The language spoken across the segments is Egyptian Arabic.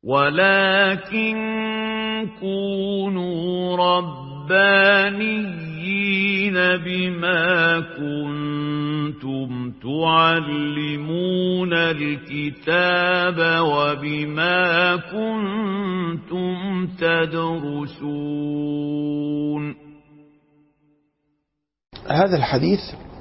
ولكن كونوا ربانيين بما كنتم تعلمون الكتاب وبما كنتم تدرسون هذا الحديث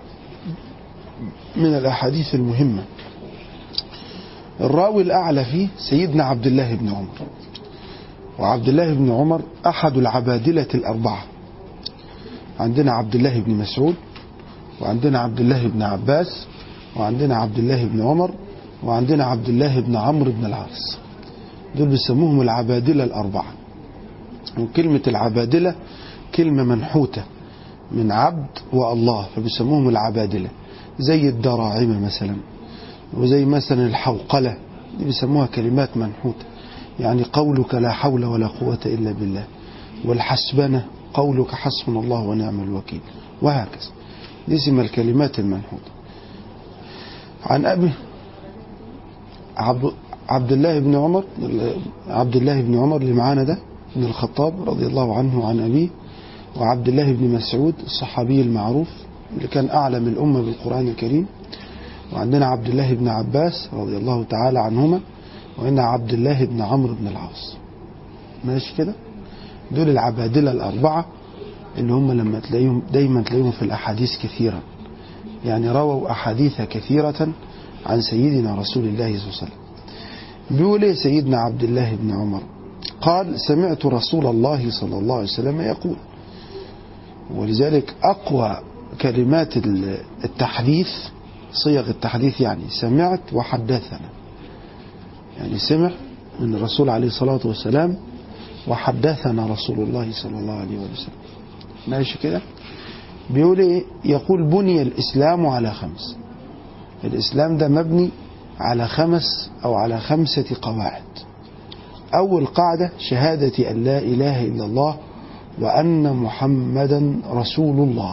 من الأحاديث المهمة الراوي الأعلى فيه سيدنا عبد الله بن عمر وعبد الله بن عمر أحد العبادلة الأربعة عندنا عبد الله بن مسعود وعندنا عبد الله بن عباس وعندنا عبد الله بن عمر وعندنا عبد الله بن عمرو بن العاص دول بيسموهم العبادلة الأربعة وكلمة العبادلة كلمة منحوتة من عبد والله فبيسموهم العبادلة زي الدراعمة مثلا وزي مثلا الحوقلة دي بيسموها كلمات منحوتة يعني قولك لا حول ولا قوة إلا بالله والحسبنة قولك حسبنا الله ونعم الوكيل وهكذا دي اسمها الكلمات المنحوتة عن أبي عبد, عبد الله بن عمر عبد الله بن عمر اللي معانا ده بن الخطاب رضي الله عنه عن أبيه وعبد الله بن مسعود الصحابي المعروف اللي كان أعلم الأمة بالقرآن الكريم وعندنا عبد الله بن عباس رضي الله تعالى عنهما وعندنا عبد الله بن عمرو بن العاص ماشي كده دول العبادلة الأربعة اللي هم لما تلاقيهم دايما تلاقيهم في الأحاديث كثيرا يعني رووا أحاديث كثيرة عن سيدنا رسول الله صلى الله عليه وسلم بيقول ايه سيدنا عبد الله بن عمر قال سمعت رسول الله صلى الله عليه وسلم يقول ولذلك أقوى كلمات التحديث صيغ التحديث يعني سمعت وحدثنا يعني سمع من الرسول عليه الصلاة والسلام وحدثنا رسول الله صلى الله عليه وسلم ماشي كده بيقول ايه يقول بني الإسلام على خمس الإسلام ده مبني على خمس أو على خمسة قواعد أول قاعدة شهادة أن لا إله إلا الله وأن محمدا رسول الله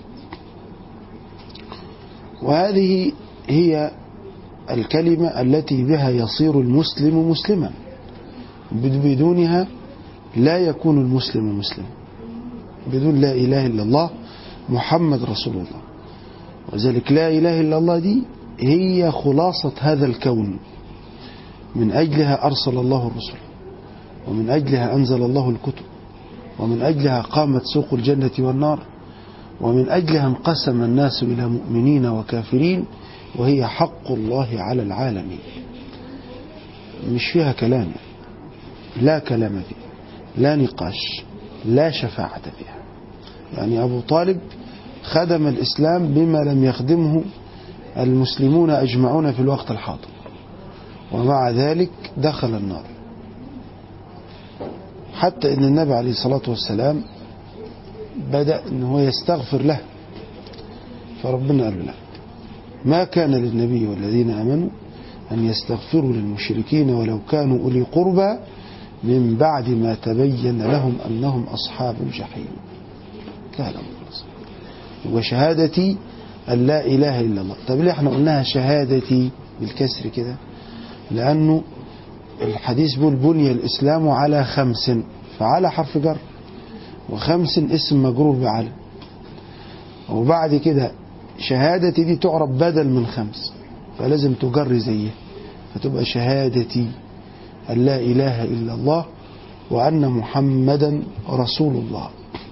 وهذه هي الكلمة التي بها يصير المسلم مسلما بدونها لا يكون المسلم مسلما بدون لا إله إلا الله محمد رسول الله وذلك لا إله إلا الله دي هي خلاصة هذا الكون من أجلها أرسل الله الرسل ومن أجلها أنزل الله الكتب ومن أجلها قامت سوق الجنة والنار ومن أجلها انقسم الناس إلى مؤمنين وكافرين وهي حق الله على العالمين مش فيها كلام لا كلام فيها لا نقاش لا شفاعة فيها يعني أبو طالب خدم الإسلام بما لم يخدمه المسلمون أجمعون في الوقت الحاضر ومع ذلك دخل النار حتى ان النبي عليه الصلاة والسلام بدأ ان هو يستغفر له فربنا قال له لا ما كان للنبي والذين امنوا ان يستغفروا للمشركين ولو كانوا اولي قربى من بعد ما تبين لهم انهم اصحاب الجحيم لا لا خلاص وشهادتي ان لا اله الا الله طب ليه احنا قلناها شهادتي بالكسر كده لانه الحديث بيقول بني الإسلام على خمس فعلى حرف جر وخمس اسم مجرور بعلى وبعد كده شهادتي دي تعرب بدل من خمس فلازم تجر زيه فتبقى شهادتي أن لا إله إلا الله وأن محمدا رسول الله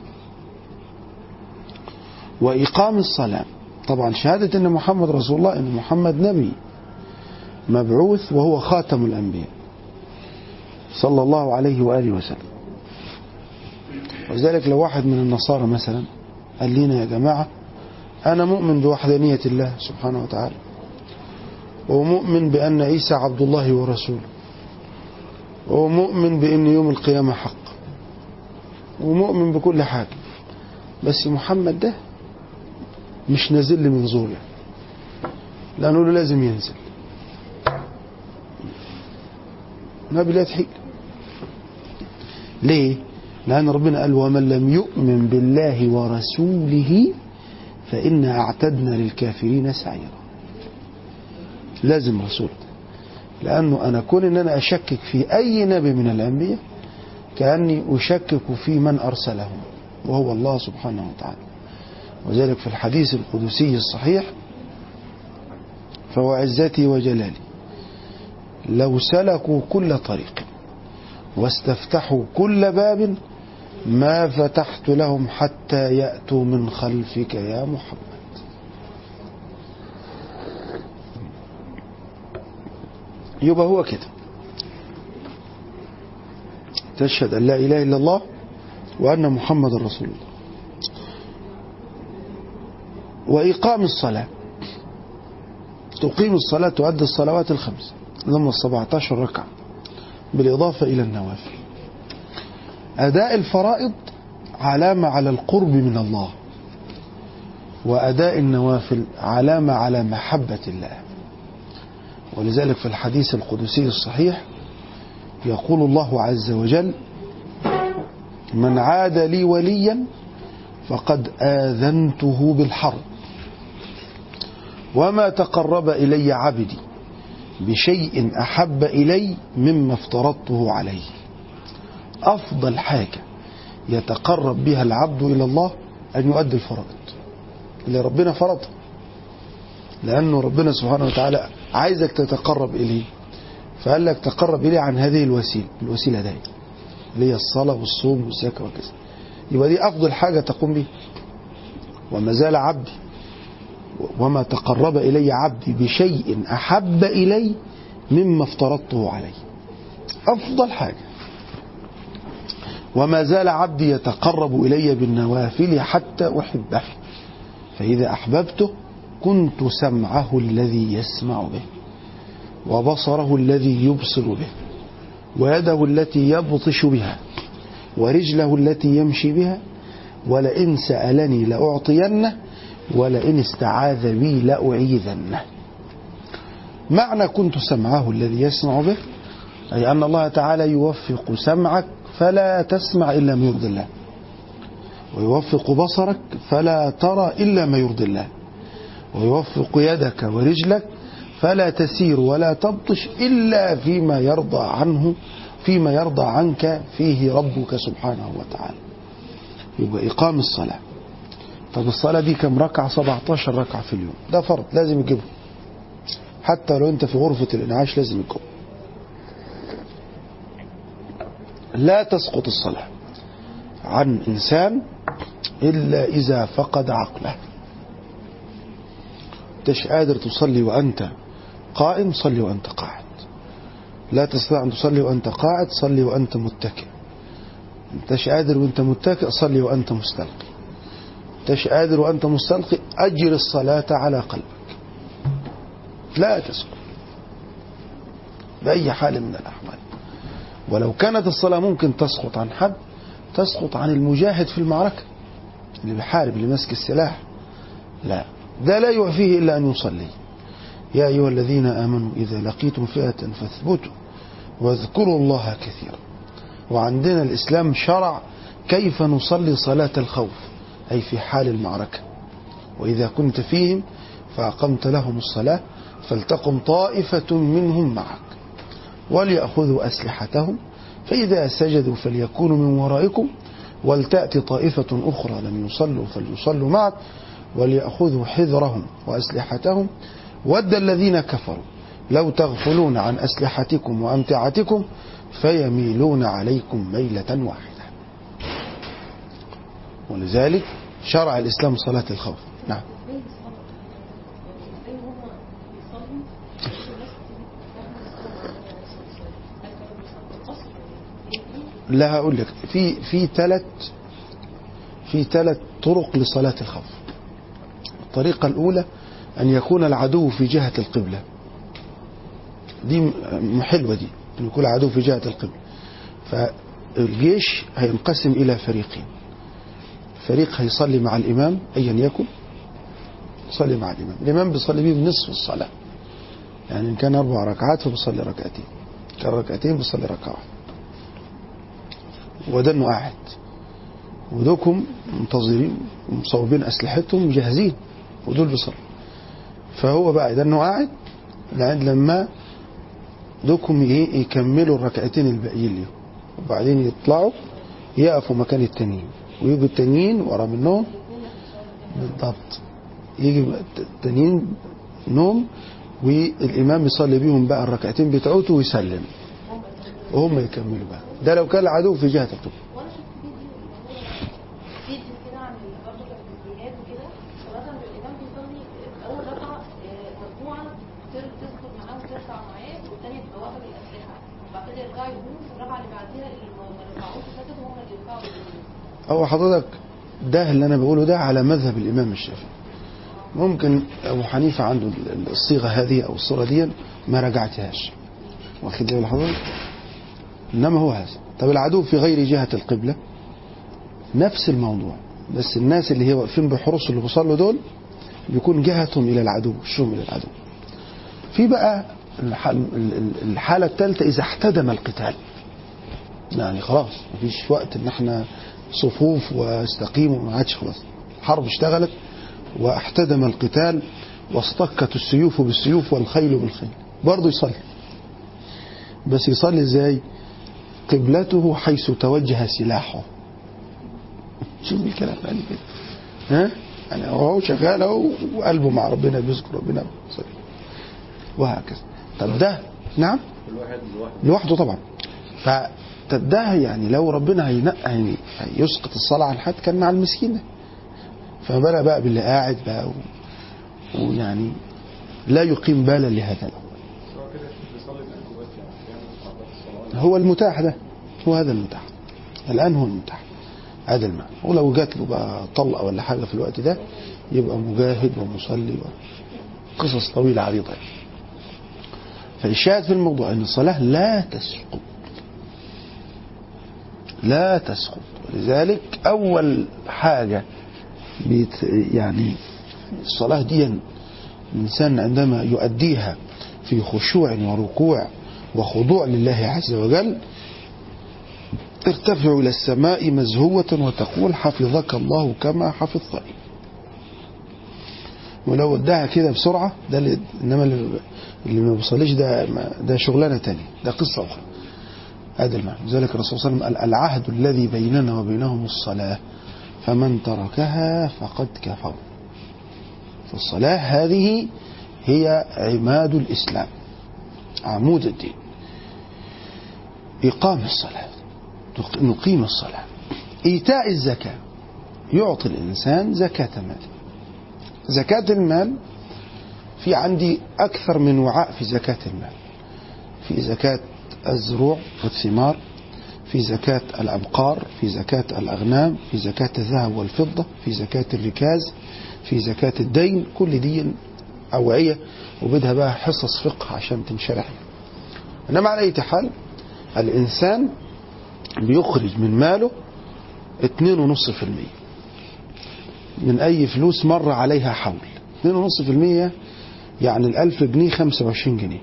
وإقام الصلاة طبعا شهادة أن محمد رسول الله أن محمد نبي مبعوث وهو خاتم الأنبياء صلى الله عليه وآله وسلم ولذلك لو واحد من النصارى مثلا قال لنا يا جماعة أنا مؤمن بوحدانية الله سبحانه وتعالى ومؤمن بأن عيسى عبد الله ورسوله ومؤمن بأن يوم القيامة حق ومؤمن بكل حاجة بس محمد ده مش نازل لي من زوره لأنه له لازم ينزل النبي لا تحيل ليه لأن ربنا قال ومن لم يؤمن بالله ورسوله فإنا أعتدنا للكافرين سعيرا لازم رسول لأنه أنا كون أن أنا أشكك في أي نبي من الأنبياء كأني أشكك في من أرسلهم وهو الله سبحانه وتعالى وذلك في الحديث القدسي الصحيح فهو عزتي وجلالي لو سلكوا كل طريق واستفتحوا كل باب ما فتحت لهم حتى يأتوا من خلفك يا محمد يبقى هو كده تشهد أن لا إله إلا الله وأن محمد رسول الله وإقام الصلاة تقيم الصلاة تؤدي الصلوات الخمس ضمن السبعة عشر ركعة بالإضافة إلى النوافل أداء الفرائض علامة على القرب من الله وأداء النوافل علامة على محبة الله ولذلك في الحديث القدسي الصحيح يقول الله عز وجل من عاد لي وليا فقد آذنته بالحرب وما تقرب إلي عبدي بشيء أحب إلي مما افترضته عليه أفضل حاجة يتقرب بها العبد إلى الله أن يؤدي الفرائض اللي ربنا فرضها لأنه ربنا سبحانه وتعالى عايزك تتقرب إليه فقال لك تقرب إليه عن هذه الوسيلة الوسيلة دي اللي هي الصلاة والصوم والزكاة وكذا يبقى دي أفضل حاجة تقوم بها وما زال عبدي وما تقرب إلي عبدي بشيء أحب إلي مما افترضته عليه أفضل حاجة وما زال عبدي يتقرب إلي بالنوافل حتى أحبه فإذا أحببته كنت سمعه الذي يسمع به وبصره الذي يبصر به ويده التي يبطش بها ورجله التي يمشي بها ولئن سألني لأعطينه ولئن استعاذ بي لأعيذنه معنى كنت سمعه الذي يسمع به أي أن الله تعالى يوفق سمعك فلا تسمع إلا ما يرضي الله ويوفق بصرك فلا ترى إلا ما يرضي الله ويوفق يدك ورجلك فلا تسير ولا تبطش إلا فيما يرضى عنه فيما يرضى عنك فيه ربك سبحانه وتعالى يبقى إقام الصلاة طب الصلاة دي كم ركعة 17 ركعة في اليوم ده فرض لازم يجيبه حتى لو انت في غرفة الانعاش لازم يجيبه لا تسقط الصلاة عن إنسان إلا إذا فقد عقله انتش قادر تصلي وأنت قائم صلي وأنت قاعد لا تستطيع أن تصلي وأنت قاعد صلي وأنت متكئ انتش قادر وأنت متكئ صلي وأنت مستلقي انتش قادر وأنت مستلقي أجر الصلاة على قلبك لا تسقط بأي حال من الأحوال ولو كانت الصلاة ممكن تسقط عن حد تسقط عن المجاهد في المعركة اللي بيحارب اللي ماسك السلاح لا ده لا يعفيه إلا أن يصلي يا أيها الذين آمنوا إذا لقيتم فئة فاثبتوا واذكروا الله كثيرا وعندنا الإسلام شرع كيف نصلي صلاة الخوف أي في حال المعركة وإذا كنت فيهم فأقمت لهم الصلاة فلتقم طائفة منهم معك وليأخذوا أسلحتهم فإذا سجدوا فليكونوا من ورائكم ولتأتي طائفة أخرى لم يصلوا فليصلوا معك وليأخذوا حذرهم وأسلحتهم ود الذين كفروا لو تغفلون عن أسلحتكم وأمتعتكم فيميلون عليكم ميلة واحدة ولذلك شرع الإسلام صلاة الخوف نعم لا هقول لك في في ثلاث في ثلاث طرق لصلاة الخوف الطريقة الأولى أن يكون العدو في جهة القبلة دي حلوة دي أن يكون العدو في جهة القبلة فالجيش هينقسم إلى فريقين فريق هيصلي مع الإمام أيا يكن يصلي مع الإمام الإمام بيصلي بيه بنصف الصلاة يعني إن كان أربع ركعات فبيصلي ركعتين كان ركعتين بيصلي ركعة واحدة وده انه قاعد ودوكم منتظرين ومصوبين اسلحتهم وجاهزين ودول بيصلوا فهو بقى ده انه قاعد لعند لما دوكم ايه يكملوا الركعتين الباقيين ليهم وبعدين يطلعوا يقفوا مكان التانيين ويجوا التانيين ورا منهم بالضبط يجي التانيين نوم والامام يصلي بيهم بقى الركعتين بتوعته ويسلم وهم يكملوا بقى ده لو كان العدو في جهه القبله وانا شفت فيديو فيديو كده عن برضه كان في الجهاد وكده فمثلا الامام بيصلي اول ركعه آه، مرفوعه تر- تسقط معاه وترفع معاه والثانيه تبقى واقفه بالاسلحه وبعد كده يرجعوا يقوموا في الركعه اللي بعديها اللي ما ما رفعوش وسكتوا هم اللي يرفعوا ويقوموا هو حضرتك ده اللي انا بقوله ده على مذهب الامام الشافعي ممكن ابو حنيفه عنده ال- الصيغه هذه او الصوره دي ما رجعتهاش واخد بالك حضرتك انما هو هذا طب العدو في غير جهه القبله نفس الموضوع بس الناس اللي هي واقفين بحرص اللي بيصلوا دول بيكون جهتهم الى العدو وشهم الى العدو في بقى الح- ال- ال- الحاله الثالثه اذا احتدم القتال يعني خلاص مفيش وقت ان احنا صفوف واستقيموا ما عادش خلاص الحرب اشتغلت واحتدم القتال واصطكت السيوف بالسيوف والخيل بالخيل برضه يصلي بس يصلي ازاي قبلته حيث توجه سلاحه شوف الكلام يعني كده ها يعني هو شغال اهو وقلبه مع ربنا بيذكر ربنا بيصلي وهكذا طب ده نعم الواحد لوحده لوحده طبعا ف طب ده يعني لو ربنا هينقى يعني يسقط الصلاة عن حد كان مع المسكين ده فما بالك بقى باللي قاعد بقى و... ويعني لا يقيم بالا لهذا الأمر سواء كده بيصلي الأنجوبات يعني بيعمل بعض الصلوات هو المتاح ده هو هذا المتاح الآن هو المتاح هذا المعنى ولو جات له بقى طلقة ولا حاجة في الوقت ده يبقى مجاهد ومصلي قصص طويلة عريضة يعني. فالشاهد في الموضوع أن الصلاة لا تسقط لا تسقط ولذلك أول حاجة بيت يعني الصلاة دي الإنسان عندما يؤديها في خشوع وركوع وخضوع لله عز وجل ترتفع إلى السماء مزهوة وتقول حفظك الله كما حفظتني ولو اداها كده بسرعة ده اللي إنما اللي, اللي ما بيصليش ده ما- ده شغلانة تانية ده قصة أخرى هذا المعنى لذلك الرسول صلى الله عليه وسلم قال العهد الذي بيننا وبينهم الصلاة فمن تركها فقد كفر فالصلاة هذه هي عماد الإسلام عمود الدين إقام الصلاة نقيم الصلاة إيتاء الزكاة يعطي الإنسان زكاة ماله زكاة المال في عندي أكثر من وعاء في زكاة المال في زكاة الزروع والثمار في زكاة الأبقار في زكاة الأغنام في زكاة الذهب والفضة في زكاة الركاز في زكاة الدين كل دي أوعية وبدها بقى حصص فقه عشان تنشرح إنما على أي حال الإنسان بيخرج من ماله 2.5% من أي فلوس مر عليها حول 2.5% يعني الألف جنيه 25 جنيه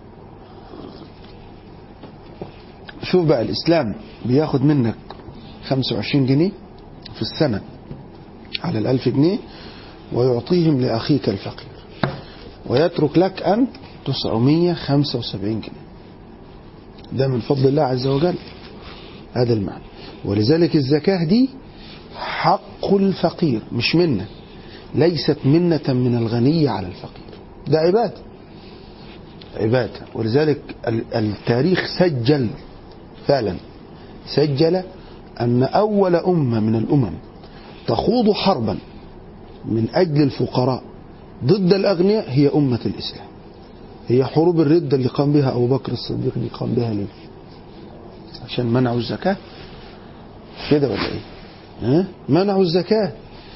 شوف بقى الإسلام بياخد منك 25 جنيه في السنة على الألف جنيه ويعطيهم لأخيك الفقير ويترك لك أنت 975 جنيه ده من فضل الله عز وجل هذا المعنى ولذلك الزكاة دي حق الفقير مش منة ليست منة من الغني على الفقير ده عبادة عبادة ولذلك ال- التاريخ سجل فعلا سجل أن أول أمة من الأمم تخوض حربا من أجل الفقراء ضد الأغنياء هي أمة الإسلام هي حروب الردة اللي قام بها أبو بكر الصديق اللي قام بها ليه عشان منعوا الزكاة كده ولا إيه ها؟ منعوا الزكاة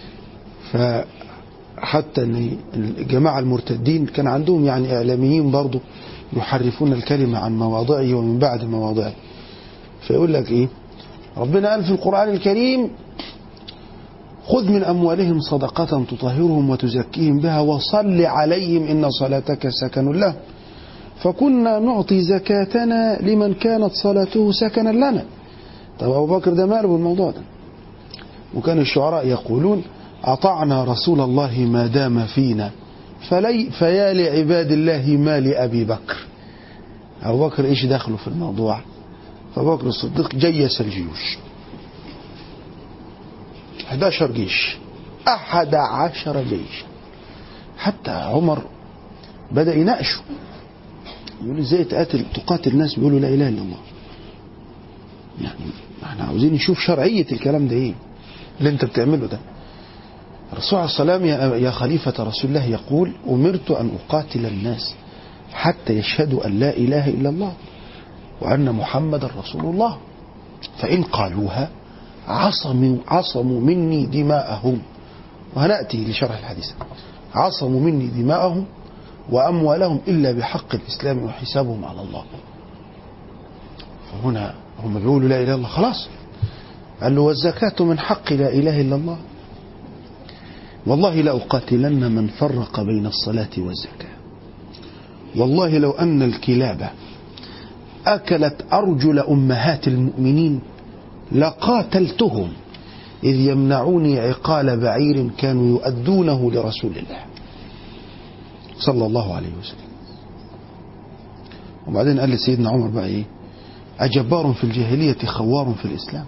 فحتى ان الجماعة المرتدين كان عندهم يعني إعلاميين برضو يحرفون الكلمة عن مواضعه ومن بعد مواضعه فيقول لك إيه ربنا قال في القرآن الكريم خذ من أموالهم صدقة تطهرهم وتزكيهم بها وصل عليهم إن صلاتك سكن لهم فكنا نعطي زكاتنا لمن كانت صلاته سكنا لنا طب أبو بكر ده ماله بالموضوع ده وكان الشعراء يقولون أطعنا رسول الله ما دام فينا فلي فيا لعباد الله ما لأبي بكر أبو بكر إيش دخله في الموضوع فأبو بكر الصديق جيش الجيوش 11 جيش أحد عشر جيش حتى عمر بدأ يناقشه يقول ازاي تقاتل تقاتل الناس بيقولوا لا اله الا الله يعني احنا عاوزين نشوف شرعية الكلام ده ايه اللي انت بتعمله ده الرسول عليه السلام يا يا خليفة رسول الله يقول أمرت أن أقاتل الناس حتى يشهدوا أن لا إله إلا الله وأن محمد رسول الله فإن قالوها عصموا عصموا مني دماءهم وهنأتي لشرح الحديث عصموا مني دماءهم وأموالهم إلا بحق الإسلام وحسابهم على الله فهنا هم بيقولوا لا إله إلا الله خلاص قال له والزكاة من حق لا إله إلا الله والله لأقاتلن من فرق بين الصلاة والزكاة والله لو أن الكلاب أكلت أرجل أمهات المؤمنين لقاتلتهم إذ يمنعوني عقال بعير كانوا يؤدونه لرسول الله صلى الله عليه وسلم وبعدين قال لسيدنا عمر بقى ايه أجبار في الجاهلية خوار في الإسلام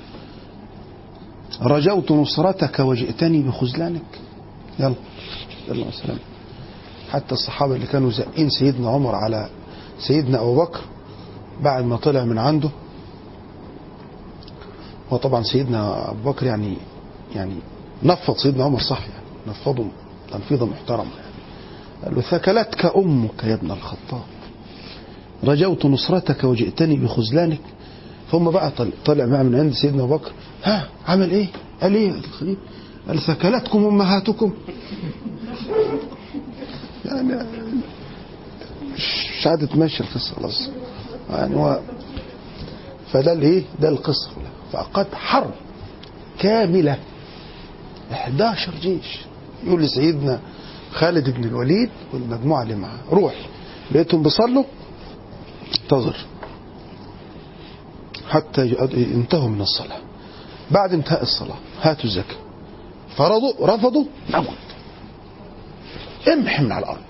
رجوت نصرتك وجئتني بخذلانك يلا يلا سلام حتى الصحابة اللي كانوا زقين سيدنا عمر على سيدنا أبو بكر بعد ما طلع من عنده وطبعا سيدنا أبو بكر يعني يعني نفض سيدنا عمر صح يعني نفضه تنفيضا محترما قال له ثكلتك أمك يا ابن الخطاب رجوت نصرتك وجئتني بخذلانك ثم بقى طلع, طلع معه من عند سيدنا أبو بكر ها عمل ايه قال ايه الخليل قال ثكلتكم أمهاتكم يعني مش عادة تمشي القصة خلاص يعني هو فده الايه ده القصة كلها فقد حرب كاملة 11 جيش يقول لسيدنا خالد بن الوليد والمجموعة اللي معاه روح لقيتهم بيصلوا انتظر حتى انتهوا من الصلاة بعد انتهاء الصلاة هاتوا الزكاة فرضوا رفضوا موت امحي من على الأرض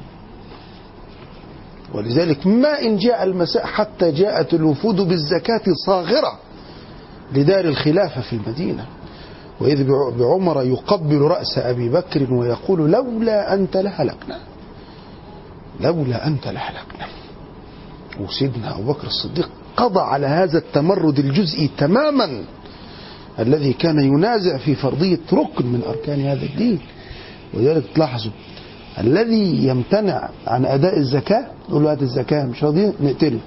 ولذلك ما إن جاء المساء حتى جاءت الوفود بالزكاة صاغرة لدار الخلافة في المدينة وإذ بعمر يقبل رأس أبي بكر ويقول لولا أنت لهلكنا لولا أنت لهلكنا وسيدنا أبو بكر الصديق قضى على هذا التمرد الجزئي تماما الذي كان ينازع في فرضية ركن من أركان هذا الدين ولذلك تلاحظوا الذي يمتنع عن أداء الزكاة نقول له هات الزكاة مش راضي نقتله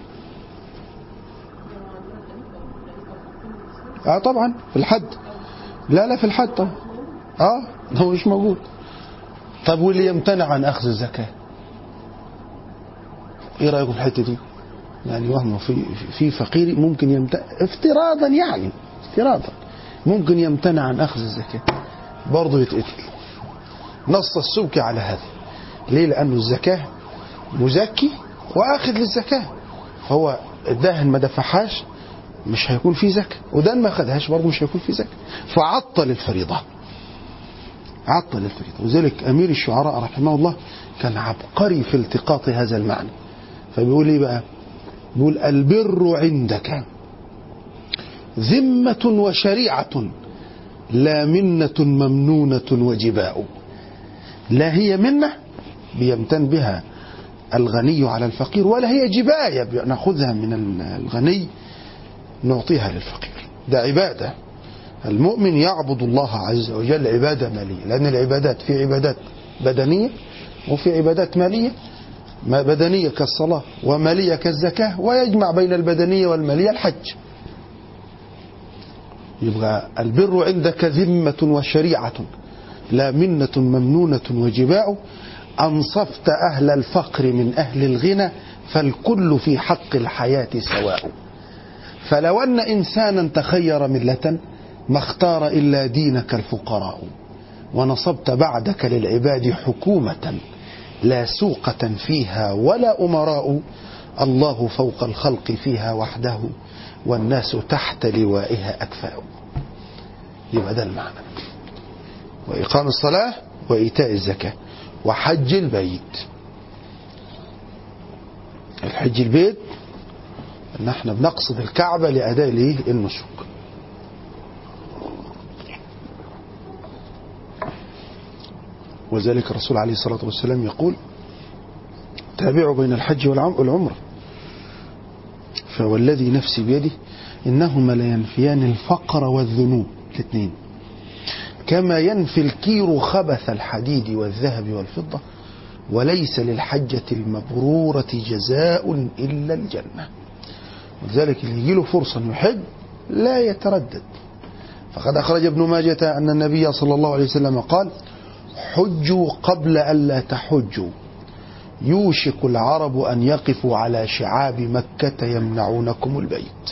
اه طبعا في الحد لا لا في الحد طبعا اه هو مش موجود طب واللي يمتنع عن اخذ الزكاه ايه رايكم في الحته دي يعني وهم في في فقير ممكن يمتنع افتراضا يعني افتراضا ممكن يمتنع عن اخذ الزكاه برضه يتقتل نص السبكي على هذا ليه لانه الزكاه مزكي واخذ للزكاه فهو الدهن ما دفعهاش مش هيكون في زكاة وده ما خدهاش برضه مش هيكون في زكاة فعطل الفريضة عطل الفريضة وذلك أمير الشعراء رحمه الله كان عبقري في التقاط هذا المعنى فبيقول ايه بقى بيقول البر عندك ذمة وشريعة لا منة ممنونة وجباء لا هي منة بيمتن بها الغني على الفقير ولا هي جباية ناخذها من الغني نعطيها للفقير ده عبادة المؤمن يعبد الله عز وجل عبادة مالية لأن العبادات في عبادات بدنية وفي عبادات مالية ما بدنية كالصلاة ومالية كالزكاة ويجمع بين البدنية والمالية الحج يبقى البر عندك ذمة وشريعة لا منة ممنونة وجباء أنصفت أهل الفقر من أهل الغنى فالكل في حق الحياة سواء فلو أن إنسانا تخير ملة ما اختار إلا دينك الفقراء ونصبت بعدك للعباد حكومة لا سوقة فيها ولا أمراء الله فوق الخلق فيها وحده والناس تحت لوائها أكفاء يبقى ده المعنى وإقام الصلاة وإيتاء الزكاة وحج البيت الحج البيت ان احنا بنقصد الكعبة لأداء الايه النسك وذلك الرسول عليه الصلاة والسلام يقول تابعوا بين الحج والعم- والعمرة فوالذي نفسي بيده إنهما لينفيان الفقر والذنوب الاثنين كما ينفي الكير خبث الحديد والذهب والفضة وليس للحجة المبرورة جزاء إلا الجنة ولذلك اللي يجي له فرصة أنه يحج لا يتردد فقد أخرج ابن ماجة أن النبي صلى الله عليه وسلم قال حجوا قبل ألا تحجوا يوشك العرب أن يقفوا على شعاب مكة يمنعونكم البيت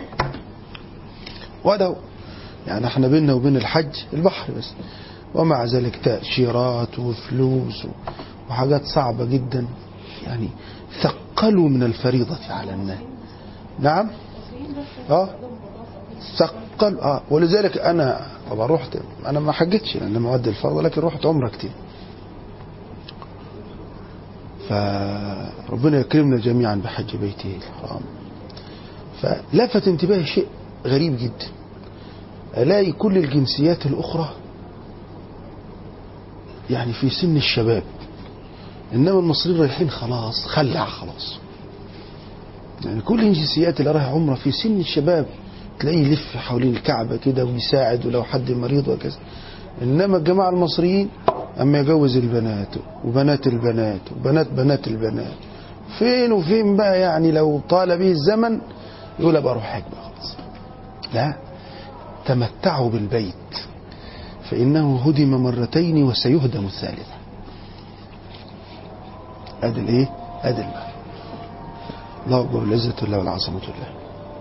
وهذا هو. يعني احنا بيننا وبين الحج البحر بس ومع ذلك تأشيرات وفلوس وحاجات صعبة جدا يعني ثقلوا من الفريضة على الناس نعم اه ثقل اه ولذلك انا طبعا رحت انا ما حجتش لان مؤدي الفرض لكن رحت عمره كتير فربنا يكرمنا جميعا بحج بيته الحرام فلفت انتباهي شيء غريب جدا الاقي كل الجنسيات الاخرى يعني في سن الشباب انما المصريين رايحين خلاص خلع خلاص يعني كل الجنسيات اللي رايح عمره في سن الشباب تلاقيه يلف حوالين الكعبة كده ويساعد ولو حد مريض وكذا إنما الجماعة المصريين أما يجوز البنات وبنات البنات وبنات بنات البنات فين وفين بقى يعني لو طال به الزمن يقول أبقى أروح حج بقى خلاص لا تمتعوا بالبيت فإنه هدم مرتين وسيهدم الثالثة أدي الإيه؟ أدي المعنى الله أكبر العزة لله والعظمة لله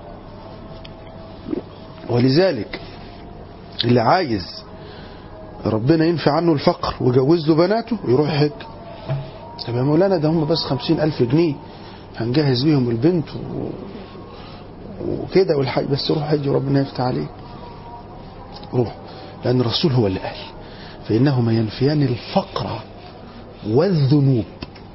ولذلك اللي عايز ربنا ينفي عنه الفقر ويجوز له بناته يروح يحج طب يا مولانا ده هم بس خمسين ألف جنيه هنجهز بيهم البنت و... وكده والحج بس روح حج وربنا يفتح عليك روح لأن الرسول هو اللي قال فإنهما ينفيان الفقر والذنوب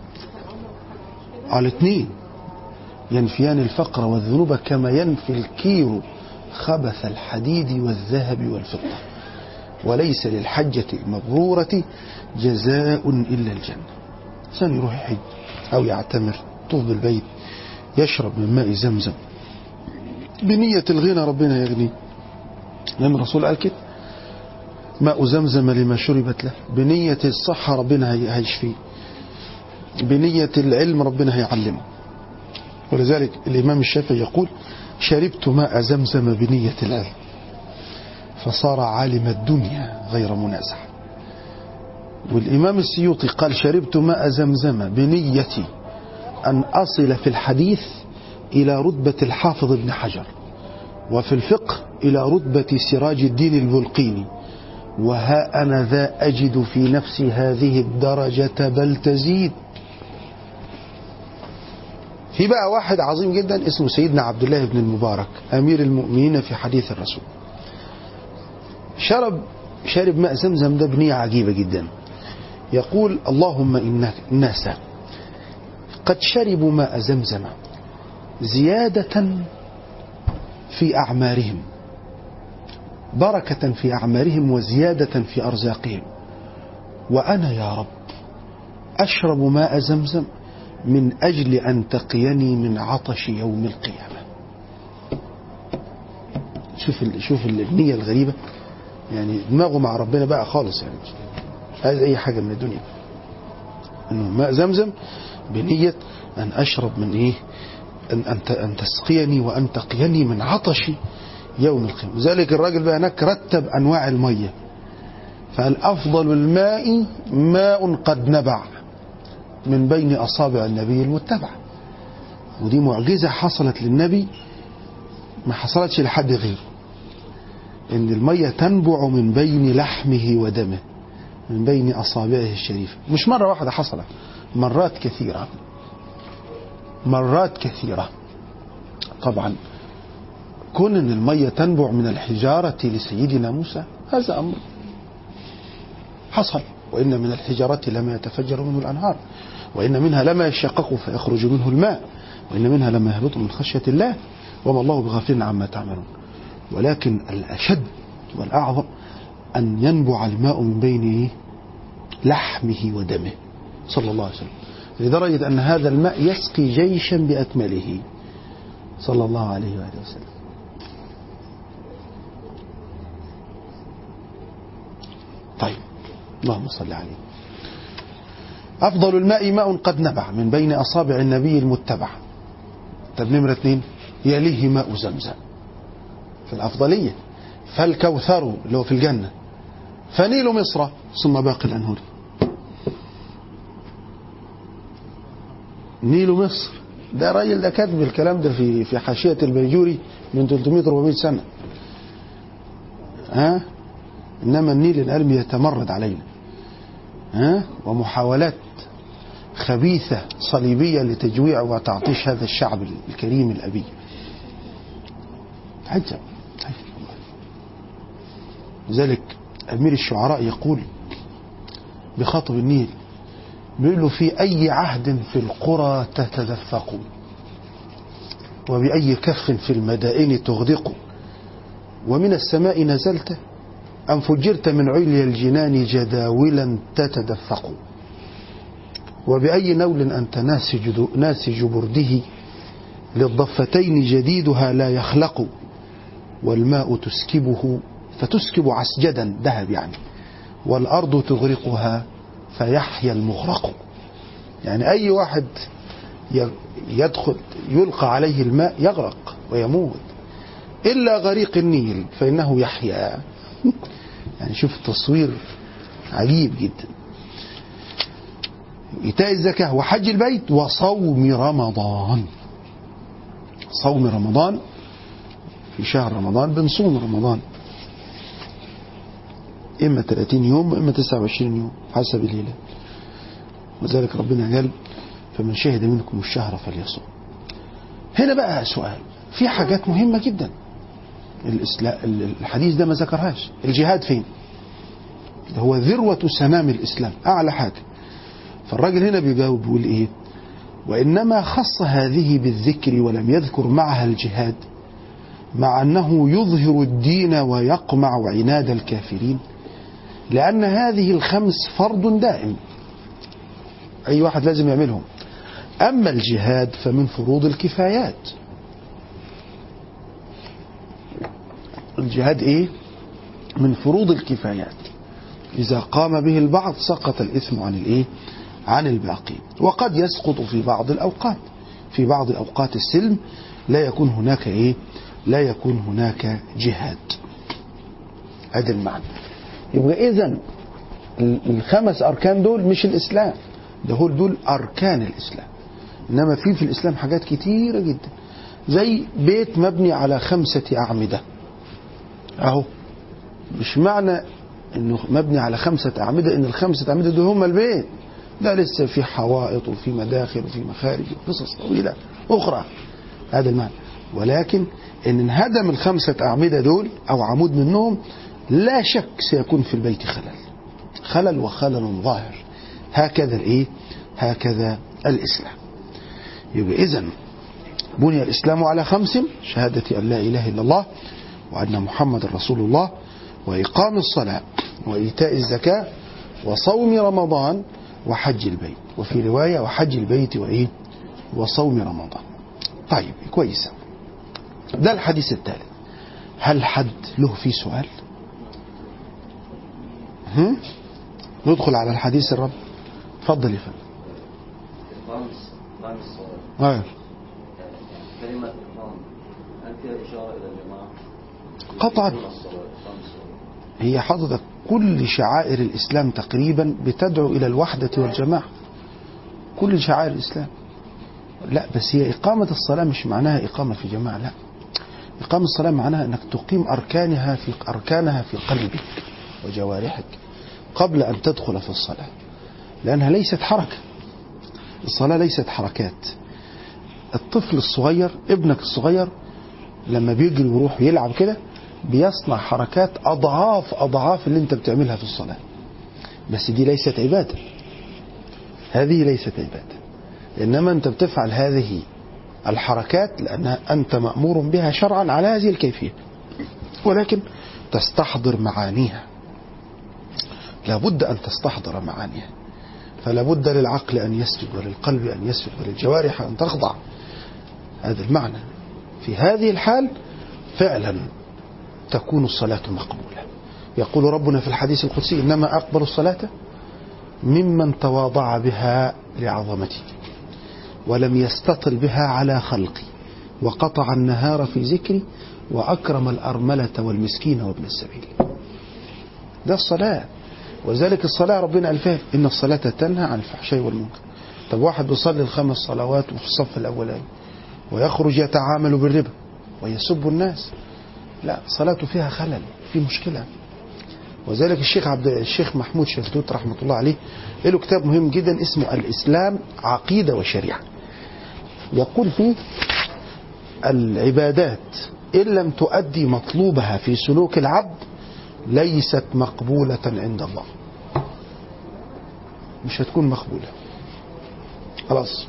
على الاثنين ينفيان الفقر والذنوب كما ينفي الكير خبث الحديد والذهب والفضة وليس للحجة المبرورة جزاء إلا الجنة إنسان يروح يحج أو يعتمر طوف بالبيت يشرب من ماء زمزم بنية الغنى ربنا يغني لأن الرسول قال كده ماء زمزم لما شربت له بنية الصحة ربنا هي- هيشفيه بنية العلم ربنا هيعلمه ولذلك الإمام الشافعي يقول شربت ماء زمزم بنية العلم فصار عالم الدنيا غير منازع والإمام السيوطي قال شربت ماء زمزم بنيتي أن أصل في الحديث إلى رتبة الحافظ ابن حجر وفي الفقه إلى رتبة سراج الدين البلقيني وها أنا ذا أجد في نفسي هذه الدرجة بل تزيد في بقى واحد عظيم جدا اسمه سيدنا عبد الله بن المبارك أمير المؤمنين في حديث الرسول شرب شرب ماء زمزم ده بنية عجيبة جدا يقول اللهم إن الناس قد شربوا ماء زمزم زيادة في أعمارهم بركة في أعمارهم وزيادة في أرزاقهم وأنا يا رب أشرب ماء زمزم من أجل أن تقيني من عطش يوم القيامة شوف ال... شوف النية الغريبة يعني دماغه مع ربنا بقى خالص يعني مش عايز أي حاجة من الدنيا إنه ماء زمزم بنية أن أشرب من إيه أن, أن, ت- أن تسقيني وأن تقيني من عطشي يوم القيامة لذلك الراجل بقى هناك رتب أنواع المية فقال أفضل الماء ماء قد نبع من بين أصابع النبي المتبع ودي معجزة حصلت للنبي ما حصلتش لحد غيره إن المية تنبع من بين لحمه ودمه من بين أصابعه الشريفة مش مرة واحدة حصلت مرات كثيرة مرات كثيرة طبعا كون ان المية تنبع من الحجارة لسيدنا موسى هذا أمر حصل وإن من الحجارة لما يتفجر منه الأنهار وإن منها لما يشقق فيخرج منه الماء وإن منها لما يهبط من خشية الله وما الله بغافل عما تعملون ولكن الأشد والأعظم أن ينبع الماء من بين إيه؟ لحمه ودمه صلى الله عليه وسلم لدرجة أن هذا الماء يسقي جيشا بأكمله صلى الله عليه وآله وسلم طيب اللهم صل عليه أفضل الماء ماء قد نبع من بين أصابع النبي المتبع طب نمرة اثنين يليه ماء زمزم في الأفضلية فالكوثر اللي هو في الجنة فنيل مصر ثم باقي الأنهار نيل مصر ده راجل ده كاتب الكلام ده في في حاشية البيجوري من 300 400 سنة ها إنما النيل الألم يتمرد علينا ها ومحاولات خبيثة صليبية لتجويع وتعطيش هذا الشعب الكريم الأبي عجب لذلك أمير الشعراء يقول بخاطب النيل بيقول له في أي عهد في القرى تتدفق وبأي كف في المدائن تغدق ومن السماء نزلت أم فجرت من عليا الجنان جداولا تتدفق وبأي نول أنت ناسج, ناسج برده للضفتين جديدها لا يخلق والماء تسكبه فتسكب عسجدا ذهب يعني والأرض تغرقها فيحيا المغرق يعني أي واحد يدخل يلقى عليه الماء يغرق ويموت إلا غريق النيل فإنه يحيا يعني شوف التصوير عجيب جدا إيتاء الزكاة وحج البيت وصوم رمضان صوم رمضان في شهر رمضان بنصوم رمضان إما 30 يوم وإما 29 يوم حسب الهلال وذلك ربنا قال فمن شهد منكم الشهر فليصوم هنا بقى سؤال في حاجات مهمة جدا الحديث ده ما ذكرهاش الجهاد فين ده هو ذروة سنام الإسلام أعلى حاجة فالراجل هنا بيجاوب بيقول إيه وإنما خص هذه بالذكر ولم يذكر معها الجهاد مع أنه يظهر الدين ويقمع عناد الكافرين لأن هذه الخمس فرض دائم أي واحد لازم يعملهم أما الجهاد فمن فروض الكفايات الجهاد إيه من فروض الكفايات إذا قام به البعض سقط الإثم عن الإيه عن الباقي وقد يسقط في بعض الأوقات في بعض أوقات السلم لا يكون هناك إيه لا يكون هناك جهاد هذا المعنى يبقى إذا الخمس أركان دول مش الإسلام ده هو دول أركان الإسلام إنما في في الإسلام حاجات كتيرة جدا زي بيت مبني على خمسة أعمدة أهو مش معنى إنه مبني على خمسة أعمدة إن الخمسة أعمدة دول هم البيت لا لسه في حوائط وفي مداخل وفي مخارج وقصص طويلة أخرى هذا المعنى ولكن إن انهدم الخمسة أعمدة دول أو عمود منهم لا شك سيكون في البيت خلل خلل وخلل ظاهر هكذا الإيه هكذا الإسلام يبقى إذا بني الإسلام على خمس شهادة أن لا إله إلا الله وأن محمد رسول الله وإقام الصلاة وإيتاء الزكاة وصوم رمضان وحج البيت وفي رواية وحج البيت وإيه وصوم رمضان طيب كويسة ده الحديث الثالث هل حد له فيه سؤال هم؟ ندخل على الحديث الرب اتفضل يا فندم إقام إقام الصلاة أيوة. كلمة إقام هل فيها إشارة إلى الجماعة؟ قطعا إقام الصلاة إقام الصلاة هي حضرتك كل شعائر الإسلام تقريبا بتدعو إلى الوحدة والجماعة كل شعائر الإسلام لا بس هي إقامة الصلاة مش معناها إقامة في جماعة لا إقامة الصلاة معناها أنك تقيم أركانها في أركانها في قلبك وجوارحك قبل أن تدخل في الصلاة لأنها ليست حركة الصلاة ليست حركات الطفل الصغير ابنك الصغير لما بيجري ويروح يلعب كده بيصنع حركات أضعاف أضعاف اللي أنت بتعملها في الصلاة بس دي ليست عبادة هذه ليست عبادة إنما أنت بتفعل هذه الحركات لأنها أنت مأمور بها شرعا على هذه الكيفية ولكن تستحضر معانيها لابد أن تستحضر معانيها فلا بد للعقل أن يسجد وللقلب أن يسجد وللجوارح أن تخضع هذا المعنى في هذه الحال فعلا تكون الصلاة مقبولة يقول ربنا في الحديث القدسي إنما أقبل الصلاة ممن تواضع بها لعظمتي ولم يستطل بها على خلقي وقطع النهار في ذكري وأكرم الأرملة والمسكين وابن السبيل ده الصلاة ولذلك الصلاة ربنا قال فيها إن الصلاة تنهى عن الفحشاء والمنكر طب واحد بيصلي الخمس صلوات وفي الصف الأولاني ويخرج يتعامل بالربا ويسب الناس لا صلاته فيها خلل في مشكلة وذلك الشيخ عبد الشيخ محمود شلتوت رحمة الله عليه له كتاب مهم جدا اسمه الإسلام عقيدة وشريعة يقول فيه العبادات إن لم تؤدي مطلوبها في سلوك العبد ليست مقبولة عند الله مش هتكون مقبولة خلاص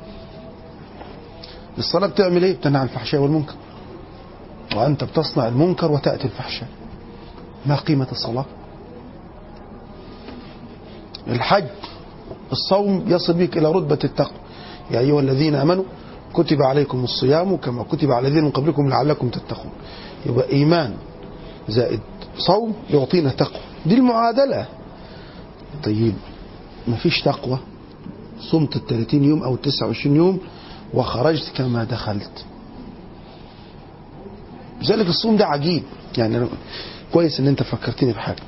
الصلاة بتعمل ايه بتنهى عن الفحشاء والمنكر وأنت بتصنع المنكر وتأتي الفحشاء ما قيمة الصلاة الحج الصوم يصل بك إلى رتبة التقوى يا أيها الذين آمنوا كتب عليكم الصيام كما كتب على الذين من قبلكم لعلكم تتقون يبقى إيمان زائد صوم يعطينا تقوى دي المعادلة طيب ما فيش تقوى صمت ال 30 يوم أو 29 يوم وخرجت كما دخلت لذلك الصوم ده عجيب يعني أنا كويس ان انت فكرتني بحاجه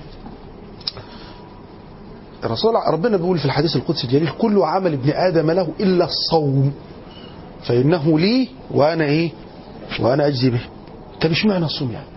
الرسول ربنا بيقول في الحديث القدسي الجليل كل عمل ابن ادم له الا الصوم فانه لي وانا ايه وانا اجزي به طب ايش معنى الصوم يعني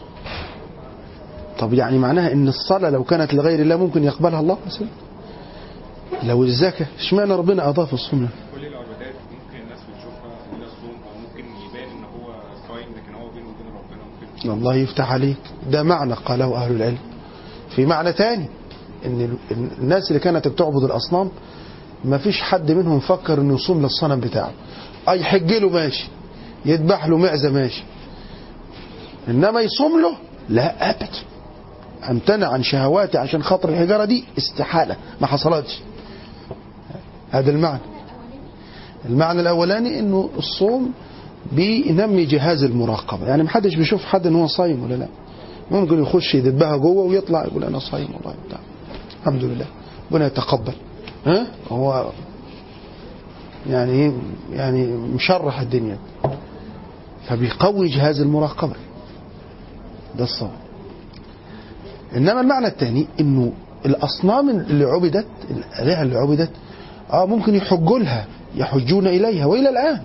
طب يعني معناها ان الصلاه لو كانت لغير الله ممكن يقبلها الله مثلا لو الزكاه ايش معنى ربنا اضاف الصوم له كل العبادات ممكن الناس بتشوفها من الصوم او ممكن يبان ان هو صايم لكن هو بينه وبين ربنا ممكن الله يفتح عليك ده معنى قاله أهل العلم في معنى تاني ان الناس اللي كانت بتعبد الأصنام ما فيش حد منهم فكر انه يصوم للصنم بتاعه اي يحج له ماشي يذبح له معزة ماشي انما يصوم له لا ابدا امتنع عن شهواتي عشان خاطر الحجارة دي استحالة ما حصلتش هذا المعنى المعنى الاولاني انه الصوم بينمي جهاز المراقبة يعني محدش بيشوف حد ان هو صايم ولا لا ممكن يخش يدبها جوه ويطلع يقول انا صايم والله بتاع الحمد لله ربنا يتقبل ها هو يعني ايه يعني مشرح الدنيا فبيقوي جهاز المراقبة ده الصوم انما المعنى الثاني انه الاصنام اللي عبدت الالهه اللي عبدت اه ممكن يحجوا لها يحجون اليها والى الان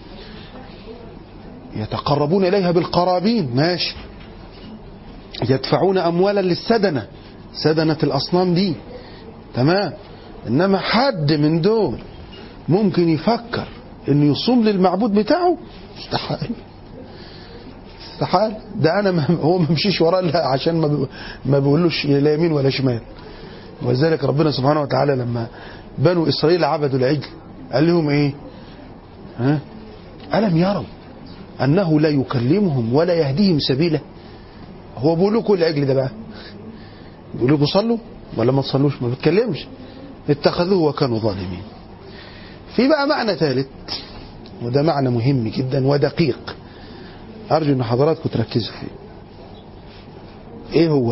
يتقربون إليها بالقرابين ماشي يدفعون أموالا للسدنة سدنة الأصنام دي تمام إنما حد من دول ممكن يفكر إنه يصوم للمعبود بتاعه استحال استحال ده أنا ما هو ما مشيش وراه إلا عشان ما بي- ما بيقولوش لا يمين ولا شمال ولذلك ربنا سبحانه وتعالى لما بنو إسرائيل عبدوا العجل قال لهم إيه ها ألم يروا أنه لا يكلمهم ولا يهديهم سبيلا هو بيقول لكم العجل ده بقى بيقول لكم صلوا ولا ما تصلوش ما بيتكلمش اتخذوه وكانوا ظالمين في بقى معنى ثالث وده معنى مهم جدا ودقيق أرجو أن حضراتكم تركزوا فيه إيه هو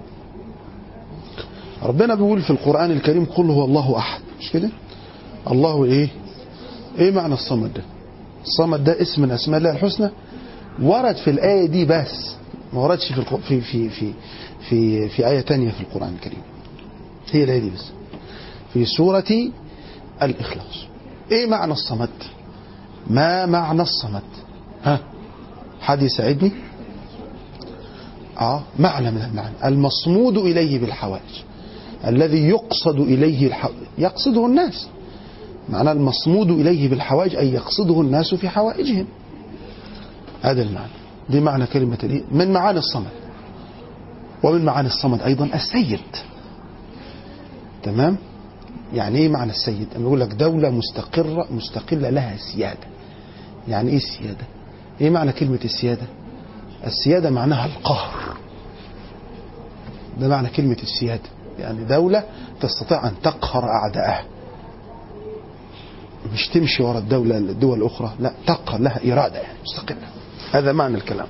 ربنا بيقول في القرآن الكريم قل هو الله أحد مش كده الله إيه إيه معنى الصمد ده الصمد ده اسم من اسماء الله الحسنى ورد في الايه دي بس ما وردش في الق- في في في في, في ايه تانية في القران الكريم هي الايه دي بس في سوره الاخلاص ايه معنى الصمد ما معنى الصمد ها حد يساعدني اه معنى من المعنى المصمود اليه بالحوائج الذي يقصد اليه الح... يقصده الناس معنى المصمود إليه بالحوائج أي يقصده الناس في حوائجهم هذا المعنى دي معنى كلمة الإيه من معاني الصمد ومن معاني الصمد أيضا السيد تمام يعني ايه معنى السيد انا بقول لك دولة مستقرة مستقلة لها سيادة يعني ايه السيادة ايه معنى كلمة السيادة السيادة معناها القهر ده معنى كلمة السيادة يعني دولة تستطيع أن تقهر أعدائها مش تمشي وراء الدولة الدول الأخرى لا تقهر لها إرادة يعني مستقلة هذا معنى الكلام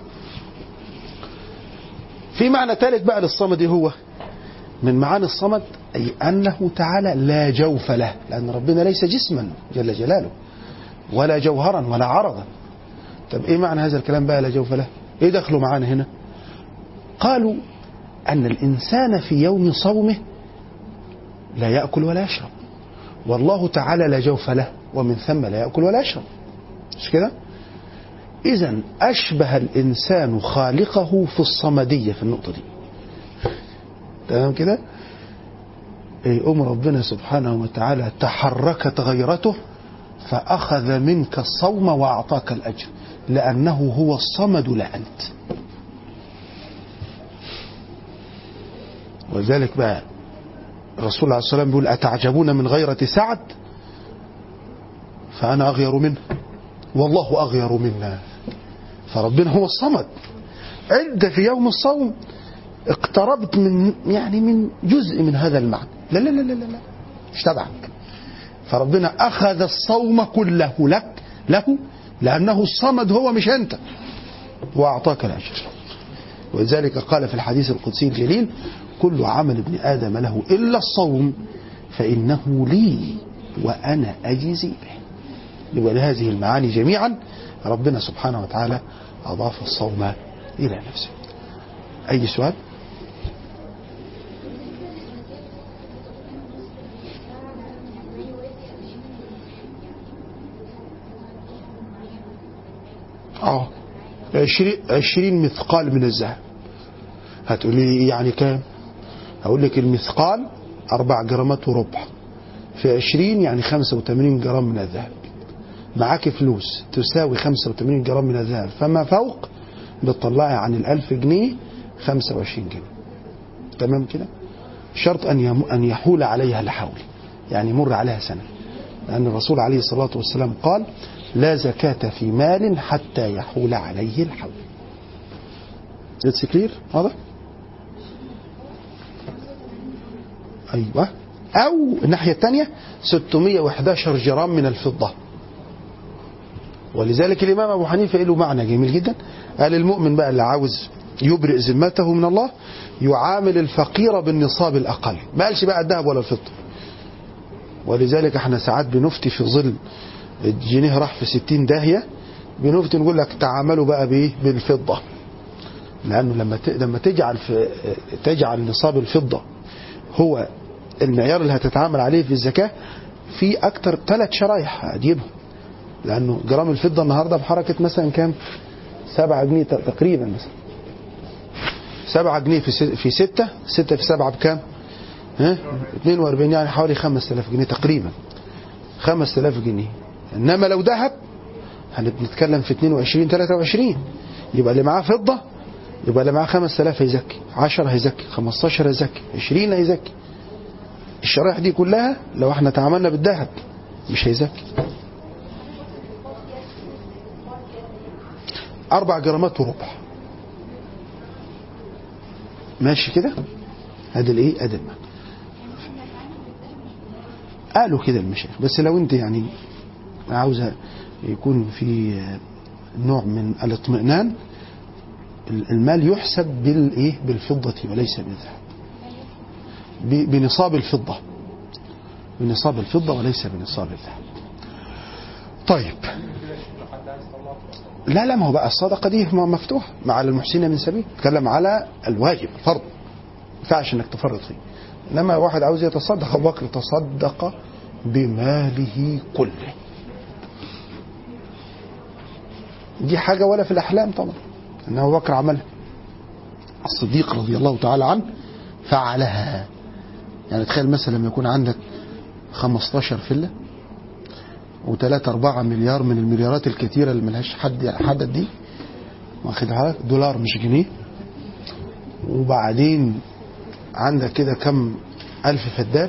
في معنى ثالث بقى للصمد هو من معاني الصمد أي أنه تعالى لا جوف له لأن ربنا ليس جسما جل جلاله ولا جوهرا ولا عرضا طب إيه معنى هذا الكلام بقى لا جوف له إيه دخله معانا هنا قالوا أن الإنسان في يوم صومه لا يأكل ولا يشرب والله تعالى لا جوف له ومن ثم لا يأكل ولا يشرب مش كده إذا أشبه الإنسان خالقه في الصمدية في النقطة دي تمام كده إيه أم ربنا سبحانه وتعالى تحركت غيرته فأخذ منك الصوم وأعطاك الأجر لأنه هو الصمد لا أنت ولذلك بقى الرسول عليه الصلاة والسلام بيقول أتعجبون من غيرة سعد فأنا أغير منه والله أغير منا فربنا هو الصمد عند في يوم الصوم اقتربت من يعني من جزء من هذا المعنى لا لا لا لا لا, لا. مش تبعك فربنا أخذ الصوم كله لك له لأنه الصمد هو مش أنت وأعطاك الأجر ولذلك قال في الحديث القدسي الجليل كل عمل ابن آدم له إلا الصوم فإنه لي وأنا أجزي به ولهذه المعاني جميعا ربنا سبحانه وتعالى أضاف الصوم إلى نفسه أي سؤال اه عشرين, عشرين مثقال من الذهب هتقولي يعني كام هقول لك المثقال أربع جرامات وربع في عشرين يعني خمسة وثمانين جرام من الذهب معاك فلوس تساوي خمسة وثمانين جرام من الذهب فما فوق بتطلعي عن الألف جنيه خمسة وعشرين جنيه تمام كده شرط أن يم- أن يحول عليها الحول يعني يمر عليها سنة لأن الرسول عليه الصلاة والسلام قال لا زكاة في مال حتى يحول عليه الحول It's clear واضح أيوة أو الناحية الثانية 611 جرام من الفضة ولذلك الإمام أبو حنيفة له معنى جميل جدا قال المؤمن بقى اللي عاوز يبرئ ذمته من الله يعامل الفقير بالنصاب الأقل ما قالش بقى الذهب ولا الفضة ولذلك احنا ساعات بنفتي في ظل الجنيه راح في 60 داهية بنفتي نقول لك تعاملوا بقى بايه بالفضة لأنه لما ت- لما تجعل في تجعل نصاب الفضة هو المعيار اللي هتتعامل عليه في الزكاة في أكتر ثلاث شرايح هتجيبهم لأنه جرام الفضة النهاردة بحركة مثلا كام؟ سبعة جنيه ت- تقريبا مثلا سبعة جنيه في س- في ستة ستة في سبعة بكام؟ ها؟ 42 يعني حوالي 5000 جنيه تقريبا 5000 جنيه انما لو ذهب هنتكلم في 22 23 يبقى اللي معاه فضه يبقى اللي معاه 5000 هيزكي 10 هيزكي 15 هيزكي 20 هيزكي الشرائح دي كلها لو احنا تعاملنا بالذهب مش هيزكي أربع جرامات وربع ماشي كده ادي الايه ادي المعنى قالوا كده المشايخ بس لو انت يعني عاوزة يكون في نوع من الاطمئنان المال يحسب بالايه بالفضة وليس بالذهب ب- بنصاب الفضة بنصاب الفضة وليس بنصاب الذهب طيب لا لا ما هو بقى الصدقة دي م- مفتوحة مع المحسنين من سبيل تكلم على الواجب الفرض ما ينفعش انك تفرط فيه انما واحد عاوز يتصدق ابو بكر تصدق بماله كله دي حاجة ولا في الأحلام طبعا أن أبو بكر عملها الصديق رضي الله تعالى عنه فعلها يعني تخيل مثلا لما يكون عندك 15 فيلا و3 4 مليار من المليارات الكتيرة اللي ملهاش حد حدد دي واخدها لك دولار مش جنيه وبعدين عندك كده كم ألف فدان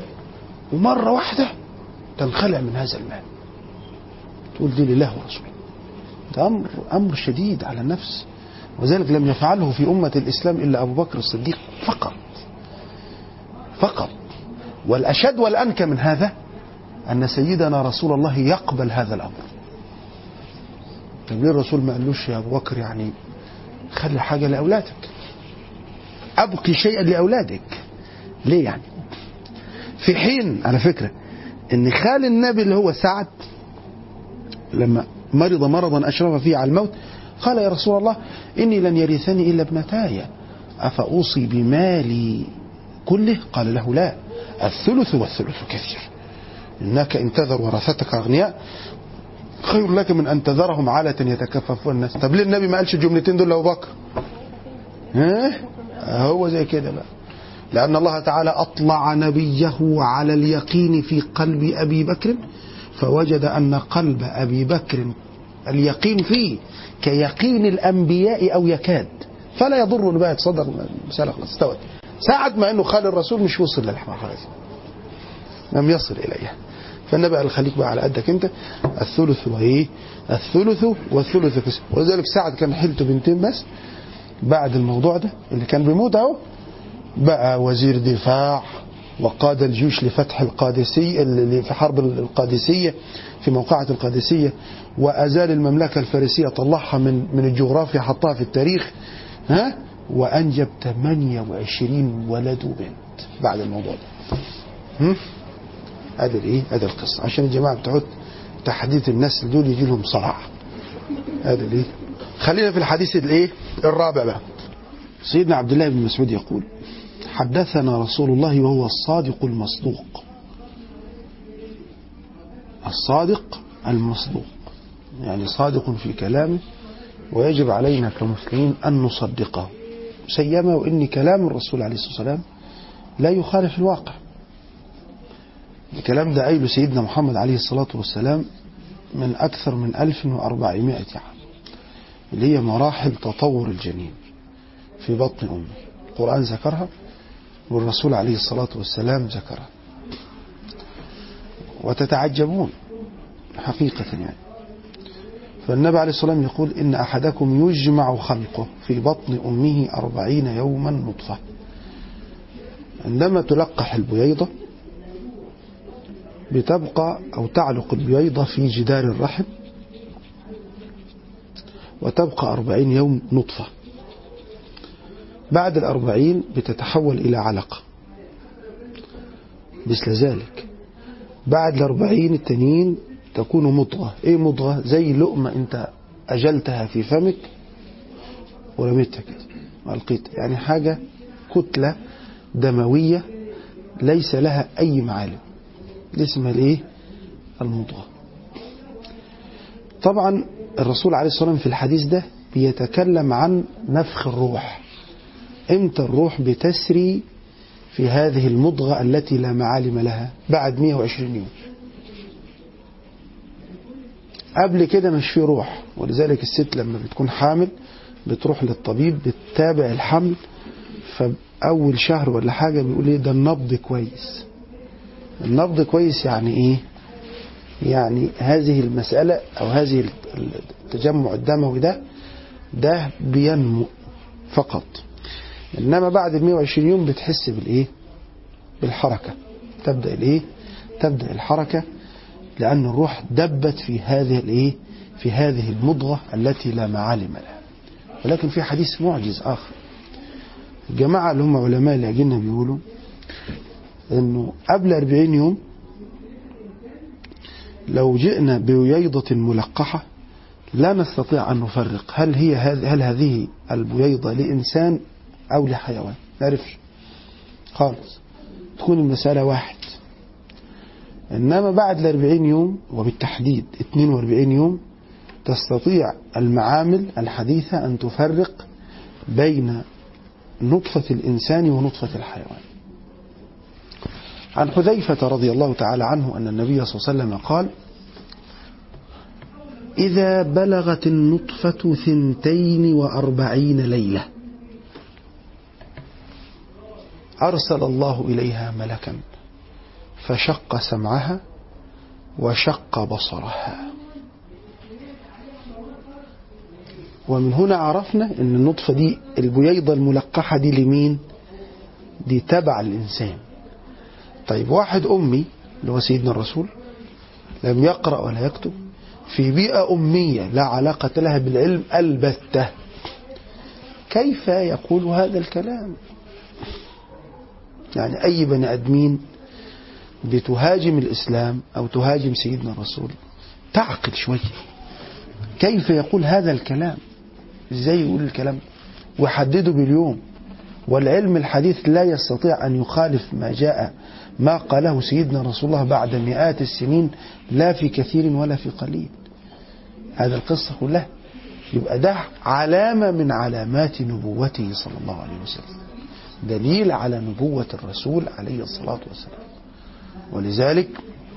ومرة واحدة تنخلع من هذا المال تقول دي لله ورسوله أمر أمر شديد على النفس وذلك لم يفعله في أمة الإسلام إلا أبو بكر الصديق فقط فقط والأشد والأنكى من هذا أن سيدنا رسول الله يقبل هذا الأمر طب ليه الرسول ما قالوش يا أبو بكر يعني خلي حاجة لأولادك أبقي شيئا لأولادك ليه يعني في حين على فكرة ان خال النبي اللي هو سعد لما مرض مرضا أشرف فيه على الموت قال يا رسول الله إني لن يرثني إلا ابنتاي أفأوصي بمالي كله قال له لا الثلث والثلث كثير إنك إن تذر ورثتك أغنياء خير لك من أن تذرهم عالة يتكففون الناس طب ليه النبي ما قالش الجملتين دول لأبو بكر ها هو زي كده بقى لأن الله تعالى أطلع نبيه على اليقين في قلب أبي بكر فوجد أن قلب أبي بكر اليقين فيه كيقين الأنبياء أو يكاد فلا يضر أن بقى يتصدر المسألة خلاص استوت ساعد ما أنه خال الرسول مش وصل للمرحلة دي لم يصل إليها فالنبي قال خليك بقى على قدك أنت الثلث وإيه الثلث والثلث كسب ولذلك سعد كان حيلته بنتين بس بعد الموضوع ده اللي كان بيموت اهو بقى وزير دفاع وقاد الجيوش لفتح القادسية اللي في حرب القادسية في موقعة القادسية وأزال المملكة الفارسية طلعها من من الجغرافيا حطها في التاريخ ها وأنجب 28 ولد وبنت بعد الموضوع ده هم؟ ادي الايه ادي القصه عشان الجماعه بتوع تحديث النسل دول يجي لهم صرع ادي الايه خلينا في الحديث الايه الرابع بقى سيدنا عبد الله بن مسعود يقول حدثنا رسول الله وهو الصادق المصدوق الصادق المصدوق يعني صادق في كلامه ويجب علينا كمسلمين أن نصدقه سيما وإن كلام الرسول عليه الصلاة والسلام لا يخالف الواقع الكلام ده قايله سيدنا محمد عليه الصلاة والسلام من أكثر من 1400 عام اللي هي مراحل تطور الجنين في بطن أمه القرآن ذكرها والرسول عليه الصلاة والسلام ذكرها وتتعجبون حقيقة يعني فالنبي عليه الصلاة والسلام يقول إن أحدكم يجمع خلقه في بطن أمه أربعين يوما نطفة عندما تلقح البييضة بتبقى أو تعلق البييضة في جدار الرحم وتبقى أربعين يوم نطفة بعد الأربعين بتتحول إلى علقة مثل ذلك بعد الأربعين التانيين تكون مضغة إيه مضغة زي لقمة أنت أجلتها في فمك ورميتها كده وألقيتها يعني حاجة كتلة دموية ليس لها أي معالم دي اسمها الايه المضغة طبعا الرسول عليه الصلاة والسلام في الحديث ده بيتكلم عن نفخ الروح امتى الروح بتسري في هذه المضغة التي لا معالم لها بعد 120 يوم قبل كده مش في روح ولذلك الست لما بتكون حامل بتروح للطبيب بتتابع الحمل فأول شهر ولا حاجة بيقول ايه ده النبض كويس النبض كويس يعني ايه يعني هذه المسألة او هذه التجمع الدموي ده ده بينمو فقط انما بعد ال 120 يوم بتحس بالايه بالحركة تبدأ الايه تبدأ الحركة لأن الروح دبت في هذه الايه في هذه المضغة التي لا معالم لها ولكن في حديث معجز آخر الجماعة اللي هم علماء الأجنة بيقولوا انه قبل 40 يوم لو جئنا بويضة ملقحة لا نستطيع أن نفرق هل هي هل هذه البويضة لإنسان أو لحيوان نعرفش خالص تكون المسألة واحد إنما بعد الأربعين يوم وبالتحديد 42 يوم تستطيع المعامل الحديثة أن تفرق بين نطفة الإنسان ونطفة الحيوان عن حذيفة رضي الله تعالى عنه أن النبي صلى الله عليه وسلم قال إذا بلغت النطفة ثنتين وأربعين ليلة أرسل الله إليها ملكا فشق سمعها وشق بصرها ومن هنا عرفنا ان النطفة دي البييضة الملقحة دي لمين دي تبع الإنسان طيب واحد أمي اللي هو سيدنا الرسول لم يقرأ ولا يكتب في بيئة أمية لا علاقة لها بالعلم البتة كيف يقول هذا الكلام يعني أي بني أدمين بتهاجم الإسلام أو تهاجم سيدنا الرسول تعقل شوية كيف يقول هذا الكلام ازاي يقول الكلام وحدده باليوم والعلم الحديث لا يستطيع أن يخالف ما جاء ما قاله سيدنا رسول الله بعد مئات السنين لا في كثير ولا في قليل هذا القصة كلها يبقى ده علامة من علامات نبوته صلى الله عليه وسلم دليل على نبوة الرسول عليه الصلاة والسلام ولذلك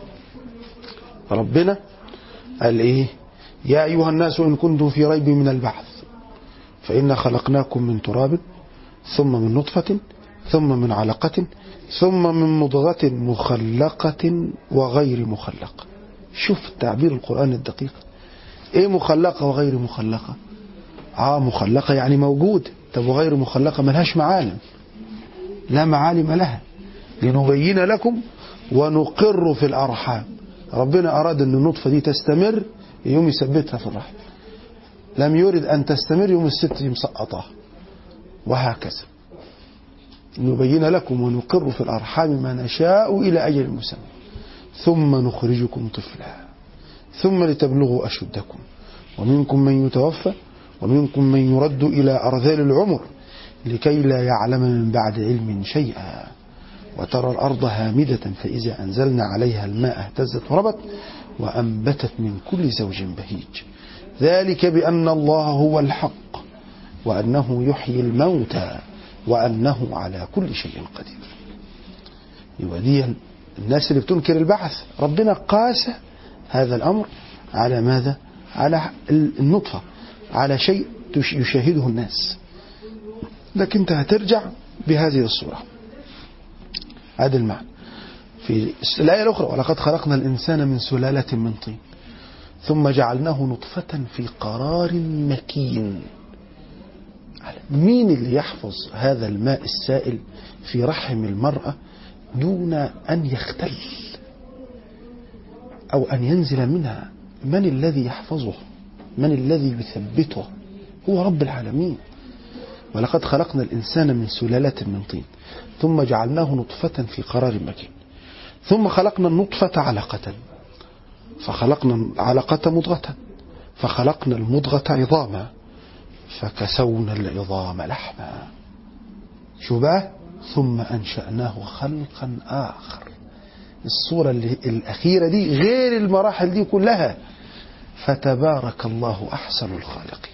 ربنا قال ايه يا أيها الناس إن كنتم في ريب من البعث فإنا خلقناكم من تراب ثم من نطفة ثم من علقة ثم من مضغة مخلقة وغير مخلقة شوف تعبير القرآن الدقيق ايه مخلقة وغير مخلقة اه مخلقة يعني موجود طب وغير مخلقة ملهاش معالم لا معالم لها لنبين لكم ونقر في الأرحام ربنا أراد أن النطفة دي تستمر يوم يثبتها في الرحم لم يرد أن تستمر يوم الست مسقطها وهكذا نبين لكم ونقر في الأرحام ما نشاء إلى أجل مسمى ثم نخرجكم طفلا ثم لتبلغوا أشدكم ومنكم من يتوفى ومنكم من يرد إلى أرذال العمر لكي لا يعلم من بعد علم شيئا وترى الأرض هامدة فإذا أنزلنا عليها الماء اهتزت وربت وأنبتت من كل زوج بهيج ذلك بأن الله هو الحق وأنه يحيي الموتى وأنه على كل شيء قدير يبقى دي الناس اللي بتنكر البعث ربنا قاس هذا الأمر على ماذا على النطفة على شيء يشاهده الناس لكن انت هترجع بهذه الصورة هذا المعنى في الآية الأخرى ولقد خلقنا الإنسان من سلالة من طين ثم جعلناه نطفة في قرار مكين مين اللي يحفظ هذا الماء السائل في رحم المرأة دون أن يختل أو أن ينزل منها من الذي يحفظه من الذي يثبته هو رب العالمين ولقد خلقنا الإنسان من سلالة من طين ثم جعلناه نطفة في قرار مكين ثم خلقنا النطفة علقة فخلقنا العلقة مضغة فخلقنا المضغة عظاما فكسونا العظام لحما شو بقى ثم أنشأناه خلقا آخر الصورة اللي الأخيرة دي غير المراحل دي كلها فتبارك الله أحسن الخالقين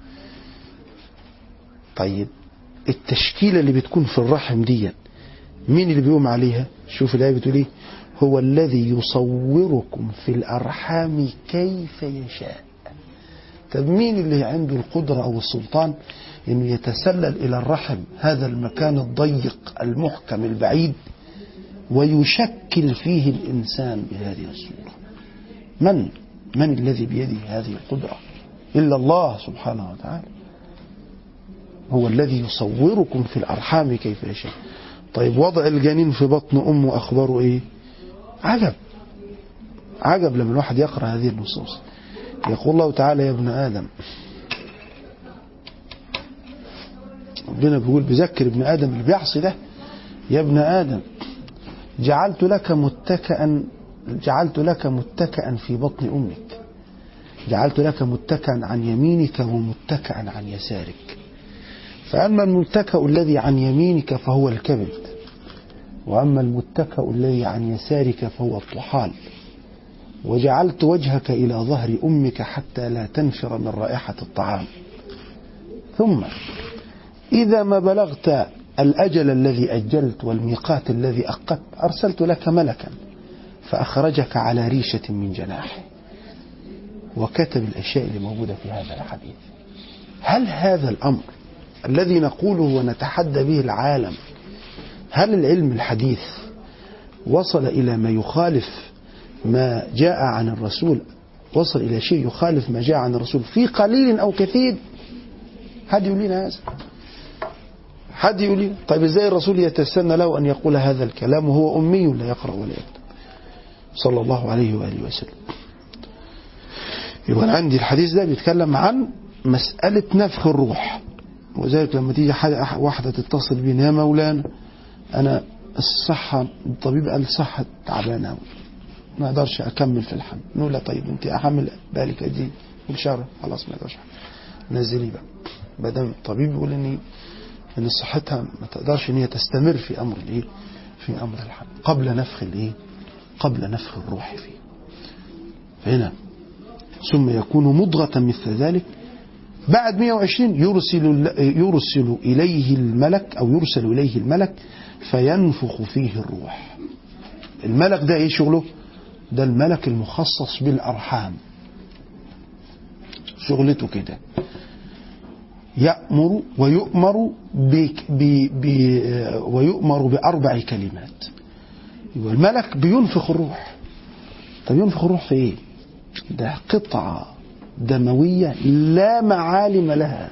طيب التشكيلة اللي بتكون في الرحم دي مين اللي بيقوم عليها شوف الآية بتقول ايه هو الذي يصوركم في الأرحام كيف يشاء طب مين اللي عنده القدرة أو السلطان انه يتسلل الى الرحم هذا المكان الضيق المحكم البعيد ويشكل فيه الانسان بهذه الصوره من من الذي بيده هذه القدره الا الله سبحانه وتعالى هو الذي يصوركم في الارحام كيف يشاء طيب وضع الجنين في بطن امه اخباره ايه عجب عجب لما الواحد يقرا هذه النصوص يقول الله تعالى يا ابن ادم ربنا بيقول بذكر ابن آدم اللي بيعصي ده يا ابن آدم جعلت لك متكئا جعلت لك متكئا في بطن أمك جعلت لك متكئا عن يمينك ومتكئا عن يسارك فأما المتكأ الذي عن يمينك فهو الكبد وأما المتكأ الذي عن يسارك فهو الطحال وجعلت وجهك إلى ظهر أمك حتى لا تنفر من رائحة الطعام ثم إذا ما بلغت الأجل الذي أجلت والميقات الذي أقدت أرسلت لك ملكا فأخرجك على ريشة من جناحه وكتب الأشياء اللي موجودة في هذا الحديث هل هذا الأمر الذي نقوله ونتحدى به العالم هل العلم الحديث وصل إلى ما يخالف ما جاء عن الرسول وصل إلى شيء يخالف ما جاء عن الرسول في قليل أو كثير حد يقول لنا هذا حد يقول لنا طيب ازاي الرسول يتسنى له ان يقول هذا الكلام وهو امي لا يقرا ولا يكتب صلى الله عليه واله وسلم يبقى أنا عندي الحديث ده بيتكلم عن مسألة نفخ الروح وذلك لما تيجي حد- واحدة تتصل بينا يا مولانا أنا الصحة الطبيب قال الصحة تعبانة أوي ما أقدرش أكمل في الحمل نقول لا طيب أنت أحمل بالك دي كل شهر خلاص ما أقدرش أحمل. نزلي بقى ما دام الطبيب بيقول إن إن صحتها ما تقدرش إن هي تستمر في أمر الإيه؟ في أمر الحمل قبل نفخ الإيه؟ قبل نفخ الروح فيه فهنا ثم يكون مضغة مثل ذلك بعد 120 يرسل يرسل إليه الملك أو يرسل إليه الملك فينفخ فيه الروح الملك ده إيه شغله ده الملك المخصص بالأرحام شغلته كده يأمر ويؤمر بك ب ب ويؤمر بأربع كلمات يبقى الملك بينفخ الروح طب ينفخ الروح في ايه ده قطعة دموية لا معالم لها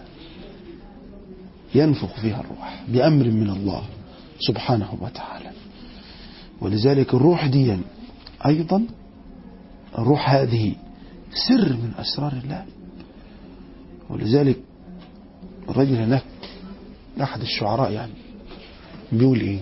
ينفخ فيها الروح بأمر من الله سبحانه وتعالى ولذلك الروح دي أيضا الروح هذه سر من أسرار الله ولذلك الرجل هناك أحد الشعراء يعني بيقول إيه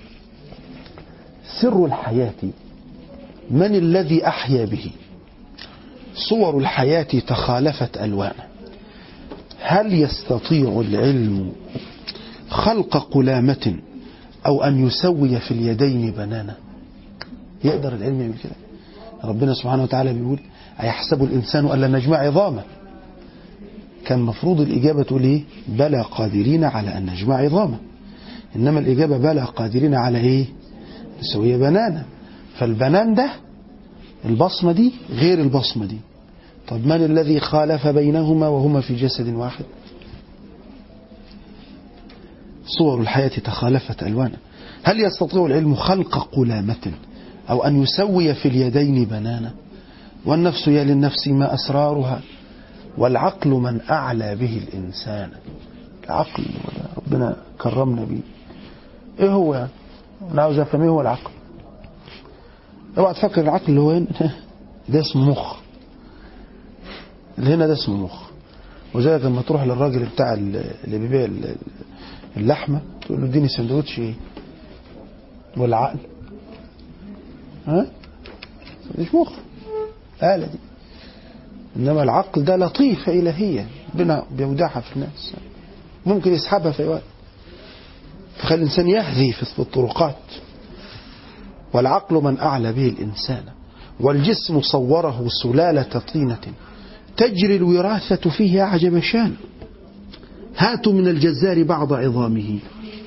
سر الحياة من الذي أحيا به صور الحياة تخالفت ألوانه هل يستطيع العلم خلق قلامة أو أن يسوي في اليدين بنانا يقدر العلم يعمل كده ربنا سبحانه وتعالى بيقول أيحسب الإنسان أن لن نجمع عظامه كان مفروض الإجابة تقول إيه بلى قادرين على أن نجمع عظامه إنما الإجابة بلى قادرين على إيه نسوي بنانا فالبنان ده البصمة دي غير البصمة دي طب من الذي خالف بينهما وهما في جسد واحد صور الحياة تخالفت ألوانا هل يستطيع العلم خلق قلامة أو أن يسوي في اليدين بنانا والنفس يا للنفس ما أسرارها والعقل من أعلى به الإنسان العقل ربنا كرمنا به إيه هو يعني أنا عاوز أفهم إيه هو العقل اوعى تفكر العقل اللي هو هنا ده اسمه مخ اللي هنا ده اسمه مخ وزيك لما تروح للراجل بتاع اللي بيبيع اللحمه تقول له اديني سندوتش ايه ولا عقل ها مش مخ آلة دي إنما العقل ده لطيفة إلهية ربنا بيودعها في الناس ممكن يسحبها في أي وقت فخلي الإنسان يهذي في الطرقات والعقل من أعلى به الإنسان والجسم صوره سلالة طينة تجري الوراثة فيه أعجب شان هاتوا من الجزار بعض عظامه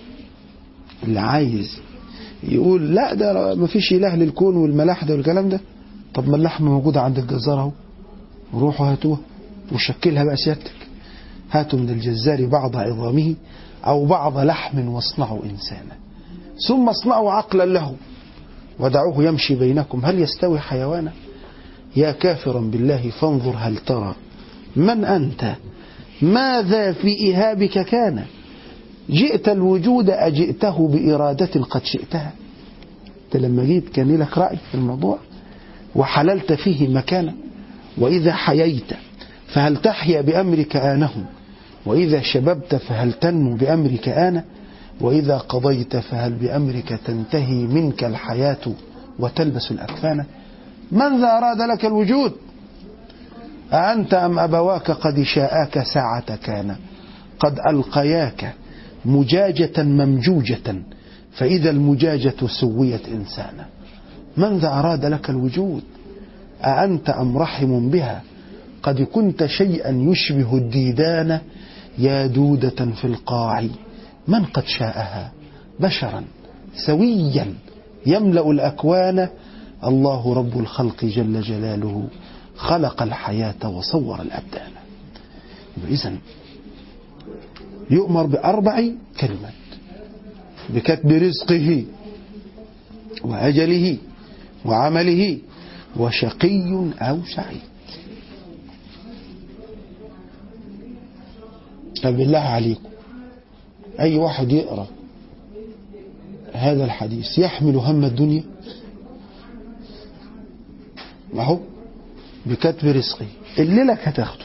اللي عايز يقول لا ده ما فيش إله للكون والملاح ده والكلام ده طب ما اللحمة موجودة عند الجزار اهو روحوا هاتوها وشكلها بقى سيادتك هاتوا من الجزار بعض عظامه أو بعض لحم واصنعوا إنسانا ثم اصنعوا عقلا له ودعوه يمشي بينكم هل يستوي حيوانا يا كافرا بالله فانظر هل ترى من أنت ماذا في إهابك كان جئت الوجود أجئته بإرادة قد شئتها أنت لما جيت كان لك رأي في الموضوع وحللت فيه مكانا وإذا حييت فهل تحيا بأمرك آنه وإذا شببت فهل تنمو بأمرك آنه وإذا قضيت فهل بأمرك تنتهي منك الحياة وتلبس الأكفان من ذا أراد لك الوجود أأنت أم أبواك قد شاءاك ساعة كان قد ألقياك مجاجة ممجوجة فإذا المجاجة سويت إنسانا من ذا أراد لك الوجود أأنت أم رحم بها قد كنت شيئا يشبه الديدان يا دودة في القاع من قد شاءها بشرا سويا يملأ الأكوان الله رب الخلق جل جلاله خلق الحياة وصور الأبدان إذا يؤمر بأربع كلمات بكتب رزقه وأجله وعمله وشقي أو سعيد طب بالله عليكم أي واحد يقرأ هذا الحديث يحمل هم الدنيا اهو بكتب رزقه اللي لك هتاخده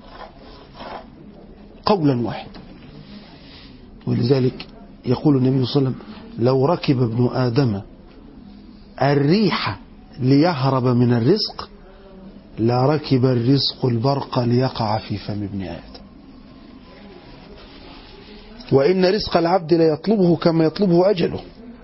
قولا واحدا ولذلك يقول النبي صلى الله عليه وسلم لو ركب ابن آدم الريح ليهرب من الرزق لركب الرزق البرق ليقع في فم ابن آدم وإن رزق العبد ليطلبه كما يطلبه أجله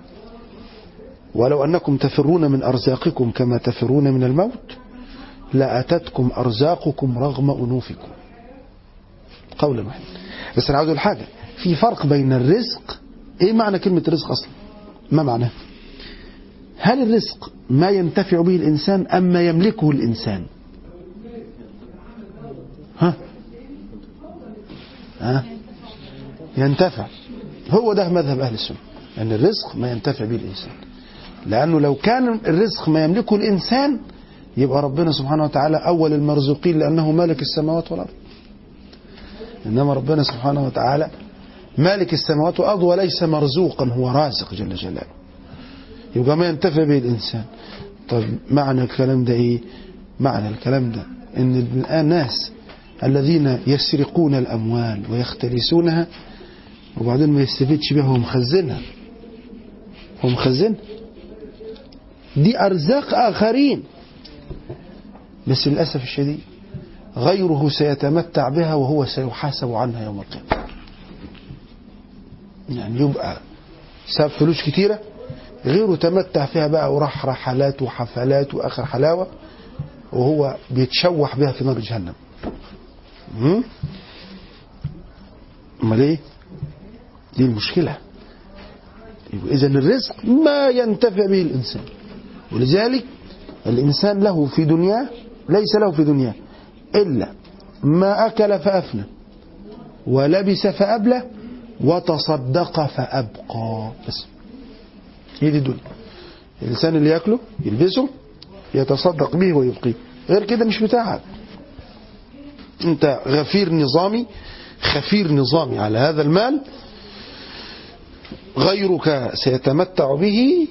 ولو أنكم تفرون من أرزاقكم كما تفرون من الموت لأتتكم أرزاقكم رغم أنوفكم قولا واحدا بس أنا عاوز أقول حاجة في فرق بين الرزق إيه معنى كلمة رزق أصلا ما معناه هل الرزق ما ينتفع به الإنسان أم ما يملكه الإنسان ها ها ينتفع هو ده مذهب أهل السنة أن الرزق ما ينتفع به الإنسان لأنه لو كان الرزق ما يملكه الإنسان يبقى ربنا سبحانه وتعالى أول المرزوقين لأنه مالك السماوات والأرض إنما ربنا سبحانه وتعالى مالك السماوات والأرض وليس مرزوقا هو رازق جل جلاله يبقى ما ينتفع به الإنسان طب معنى الكلام ده إيه معنى الكلام ده إن الآن ناس الذين يسرقون الأموال ويختلسونها وبعدين ما يستفيدش بها هو مخزنها هو مخزنها دي أرزاق آخرين بس للأسف الشديد غيره سيتمتع بها وهو سيحاسب عنها يوم القيامة يعني يبقى ساب فلوس كتيرة غيره تمتع فيها بقى وراح رحلات وحفلات وآخر حلاوة وهو بيتشوح بها في نار جهنم مم؟ امال ايه دي المشكلة إذا الرزق ما ينتفع به الإنسان ولذلك الإنسان له في دنياه ليس له في دنياه إلا ما أكل فأفنى ولبس فأبلى وتصدق فأبقى بس هي دي الدنيا الإنسان اللي يأكله يلبسه يتصدق به ويبقيه غير كده مش بتاعك انت غفير نظامي خفير نظامي على هذا المال غيرك سيتمتع به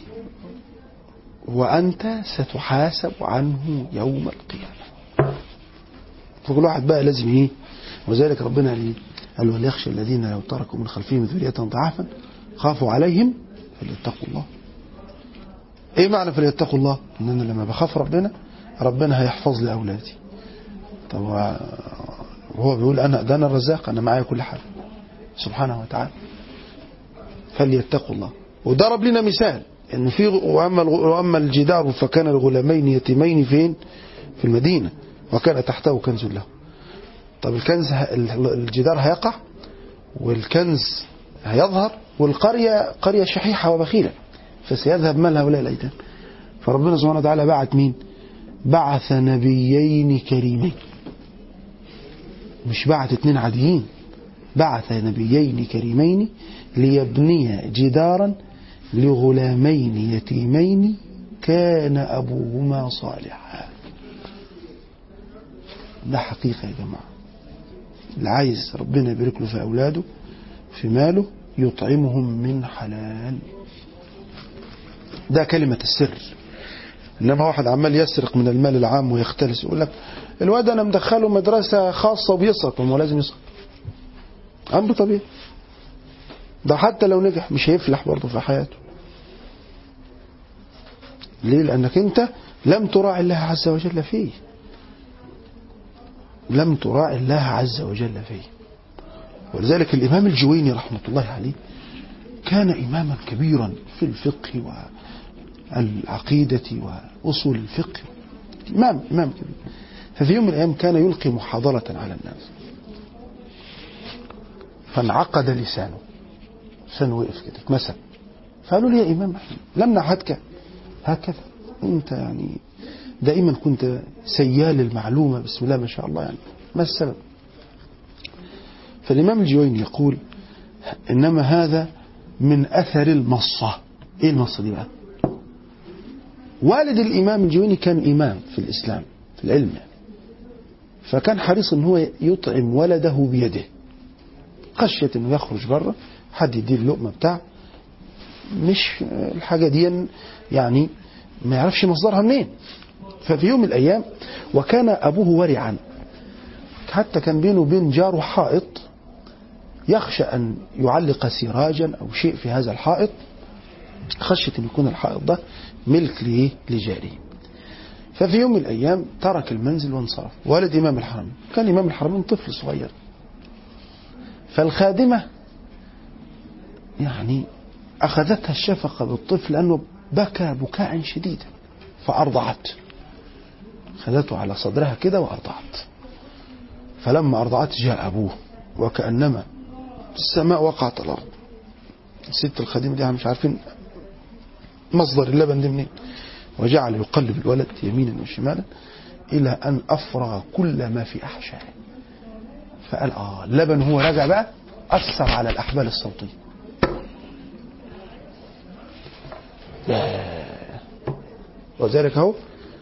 وأنت ستحاسب عنه يوم القيامة فكل واحد بقى لازم ايه وذلك ربنا قال ايه قال وليخشى الذين لو تركوا من خلفهم ذرية ضعافا خافوا عليهم فليتقوا الله ايه معنى فليتقوا الله ان انا لما بخاف ربنا ربنا هيحفظ لي اولادي طب وهو بيقول انا ده انا الرزاق انا معايا كل حاجه سبحانه وتعالى فليتقوا الله وضرب لنا مثال ان في واما واما الجدار فكان الغلامين يتيمين فين في المدينه وكان تحته كنز له طب الكنز الجدار هيقع والكنز هيظهر والقريه قريه شحيحه وبخيله فسيذهب مال هؤلاء الايتام فربنا سبحانه وتعالى بعت مين بعث نبيين كريمين مش بعث اتنين عاديين بعث نبيين كريمين ليبني جدارا لغلامين يتيمين كان أبوهما صالحا ده حقيقة يا جماعة اللي عايز ربنا يبارك له في أولاده في ماله يطعمهم من حلال ده كلمة السر إنما واحد عمال يسرق من المال العام ويختلس يقول لك الواد أنا مدخله مدرسة خاصة وبيسرق ما هو لازم يسرق أمر طبيعي ده حتى لو نجح مش هيفلح برضه في حياته ليه لأنك أنت لم تراعي الله عز وجل فيه لم تراعي الله عز وجل فيه ولذلك الإمام الجويني رحمة الله عليه كان إماما كبيرا في الفقه والعقيدة وأصول الفقه إمام إمام كبير ففي يوم من الأيام كان يلقي محاضرة على الناس فانعقد لسانه لسانه وقف كده اتمسك فقالوا لي يا إمام لم نعهدك هكذا أنت يعني دائما كنت سيال المعلومة بسم الله ما شاء الله يعني ما السبب فالإمام الجويني يقول إنما هذا من أثر المصة إيه المصة دي بقى والد الإمام الجويني كان إمام في الإسلام في العلم يعني. فكان حريص ان هو يطعم ولده بيده خشية انه يخرج بره حد يديه اللقمة بتاعه مش الحاجة دي يعني ما يعرفش مصدرها منين ففي يوم من الأيام وكان أبوه ورعا حتى كان بينه وبين جاره حائط يخشى أن يعلق سراجا أو شيء في هذا الحائط خشية أن يكون الحائط ده ملك ليه لجاره ففي يوم من الأيام ترك المنزل وانصرف والد إمام الحرمين كان إمام الحرمين طفل صغير فالخادمة يعني أخذتها الشفقة بالطفل لأنه بكى بكاء شديدا فأرضعت خذته على صدرها كده وأرضعت فلما أرضعت جاء أبوه وكأنما السماء وقعت الأرض الست الخادمة دي مش عارفين مصدر اللبن ده منين وجعل يقلب الولد يمينا وشمالا إلى أن أفرغ كل ما في أحشائه فقال آه اللبن هو رجع بقى أثر على الأحبال الصوتية ياه. وذلك هو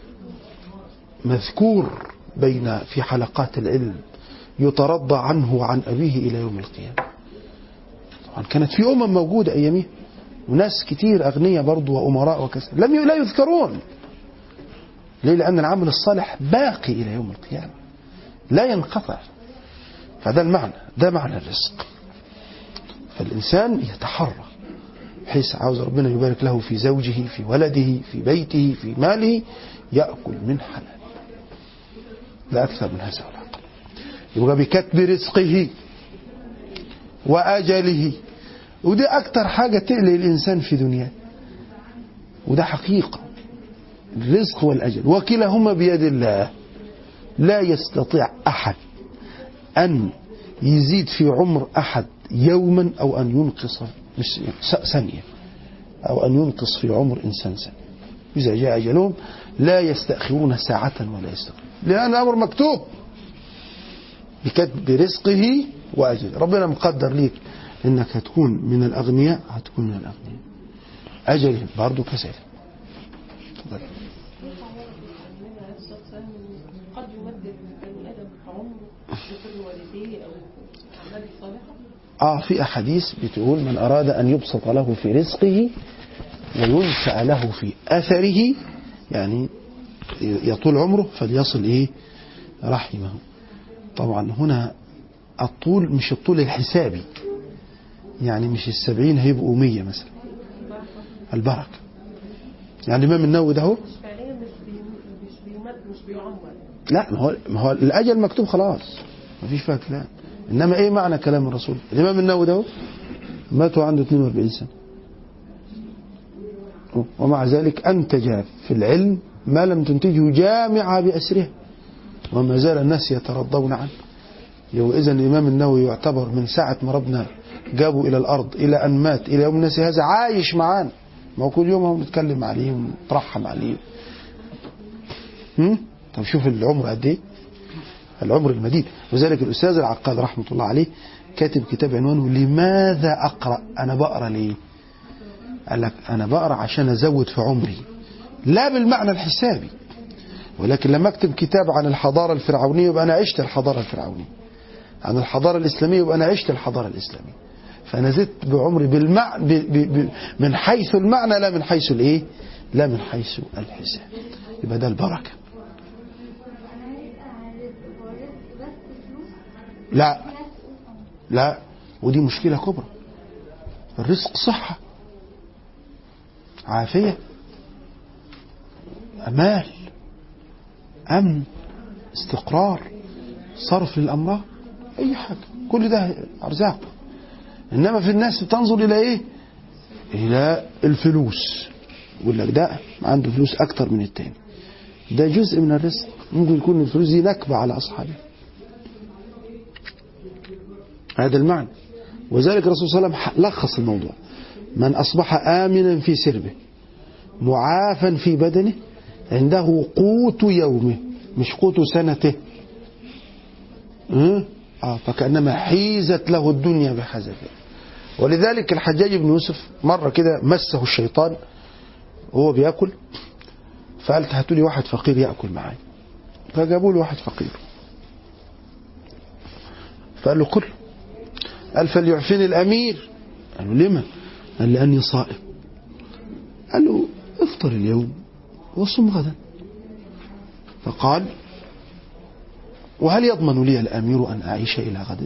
مذكور بين في حلقات العلم يترضى عنه وعن أبيه إلى يوم القيامة طبعا كانت في أمم موجودة أيامها وناس كتير أغنياء برضو وأمراء وكذا لم ي- لا يذكرون ليه لأن العمل الصالح باقي إلى يوم القيامة لا ينقطع فده المعنى ده معنى الرزق فالإنسان يتحرى بحيث عاوز ربنا يبارك له في زوجه في ولده في بيته في ماله يأكل من حلال لا أكثر من هذا ولا أقل يبقى بكتب رزقه وأجله ودي أكتر حاجة تقلق الإنسان في دنياه وده حقيقة الرزق والأجل وكلاهما بيد الله لا يستطيع أحد أن يزيد في عمر أحد يوما أو أن ينقص مش س- ثانية أو أن ينقص في عمر إنسان ثانية إذا جاء أجلهم لا يستأخرون ساعة ولا يستقيم لأن الأمر مكتوب بكتب رزقه وأجل ربنا مقدر ليك إنك هتكون من الأغنياء هتكون من الأغنياء أجل برضه كذلك تفضل. قد يمدد بني ادم عمره بسر والديه او اعماله الصالحه آه في أحاديث بتقول من أراد أن يبسط له في رزقه وينسأ له في أثره يعني يطول عمره فليصل إيه رحمه طبعا هنا الطول مش الطول الحسابي يعني مش السبعين هيبقوا مية مثلا البركة يعني الإمام النووي ده هو فعليا مش بي مش بيمد مش بيعمر لا ما هو ما هو الاجل مكتوب خلاص ما فيش فيها كلام انما ايه معنى كلام الرسول الامام النووي ده مات عنده 42 سنه ومع ذلك انتج في العلم ما لم تنتجه جامعه باسرها وما زال الناس يترضون عنه اذا الامام النووي يعتبر من ساعه ما ربنا جابه الى الارض الى ان مات الى يوم الناس هذا عايش معانا ما هو كل يوم هو بنتكلم عليه ونترحم عليه هم؟ طب شوف العمر قد ايه العمر المديد وذلك الاستاذ العقاد رحمه الله عليه كاتب كتاب عنوانه لماذا اقرا انا بقرا ليه قال لك انا بقرا عشان ازود في عمري لا بالمعنى الحسابي ولكن لما اكتب كتاب عن الحضاره الفرعونيه يبقى انا عشت الحضاره الفرعونيه عن الحضاره الاسلاميه يبقى انا عشت الحضاره الاسلاميه فانا زدت بعمري بالمعنى ب ب ب من حيث المعنى لا من حيث الايه لا من حيث الحساب يبقى ده البركه لا لا ودي مشكلة كبرى الرزق صحة عافية أمال أمن استقرار صرف للأمراض أي حاجة كل ده أرزاق إنما في الناس بتنظر إلى إيه إلى الفلوس يقول لك ده عنده فلوس أكتر من التاني ده جزء من الرزق ممكن يكون الفلوس دي نكبة على أصحابه هذا المعنى وذلك الرسول صلى الله عليه وسلم لخص الموضوع من أصبح آمنا في سربه معافا في بدنه عنده قوت يومه مش قوت سنته ها؟ آه فكأنما حيزت له الدنيا بحذافيرها ولذلك الحجاج بن يوسف مرة كده مسه الشيطان وهو بياكل فقال هاتوا لي واحد فقير ياكل معايا فجابوا له واحد فقير فقال له كل قال فليعفني الأمير قال له لما قال لأني صائم قال له افطر اليوم وصم غدا فقال وهل يضمن لي الأمير أن أعيش إلى غد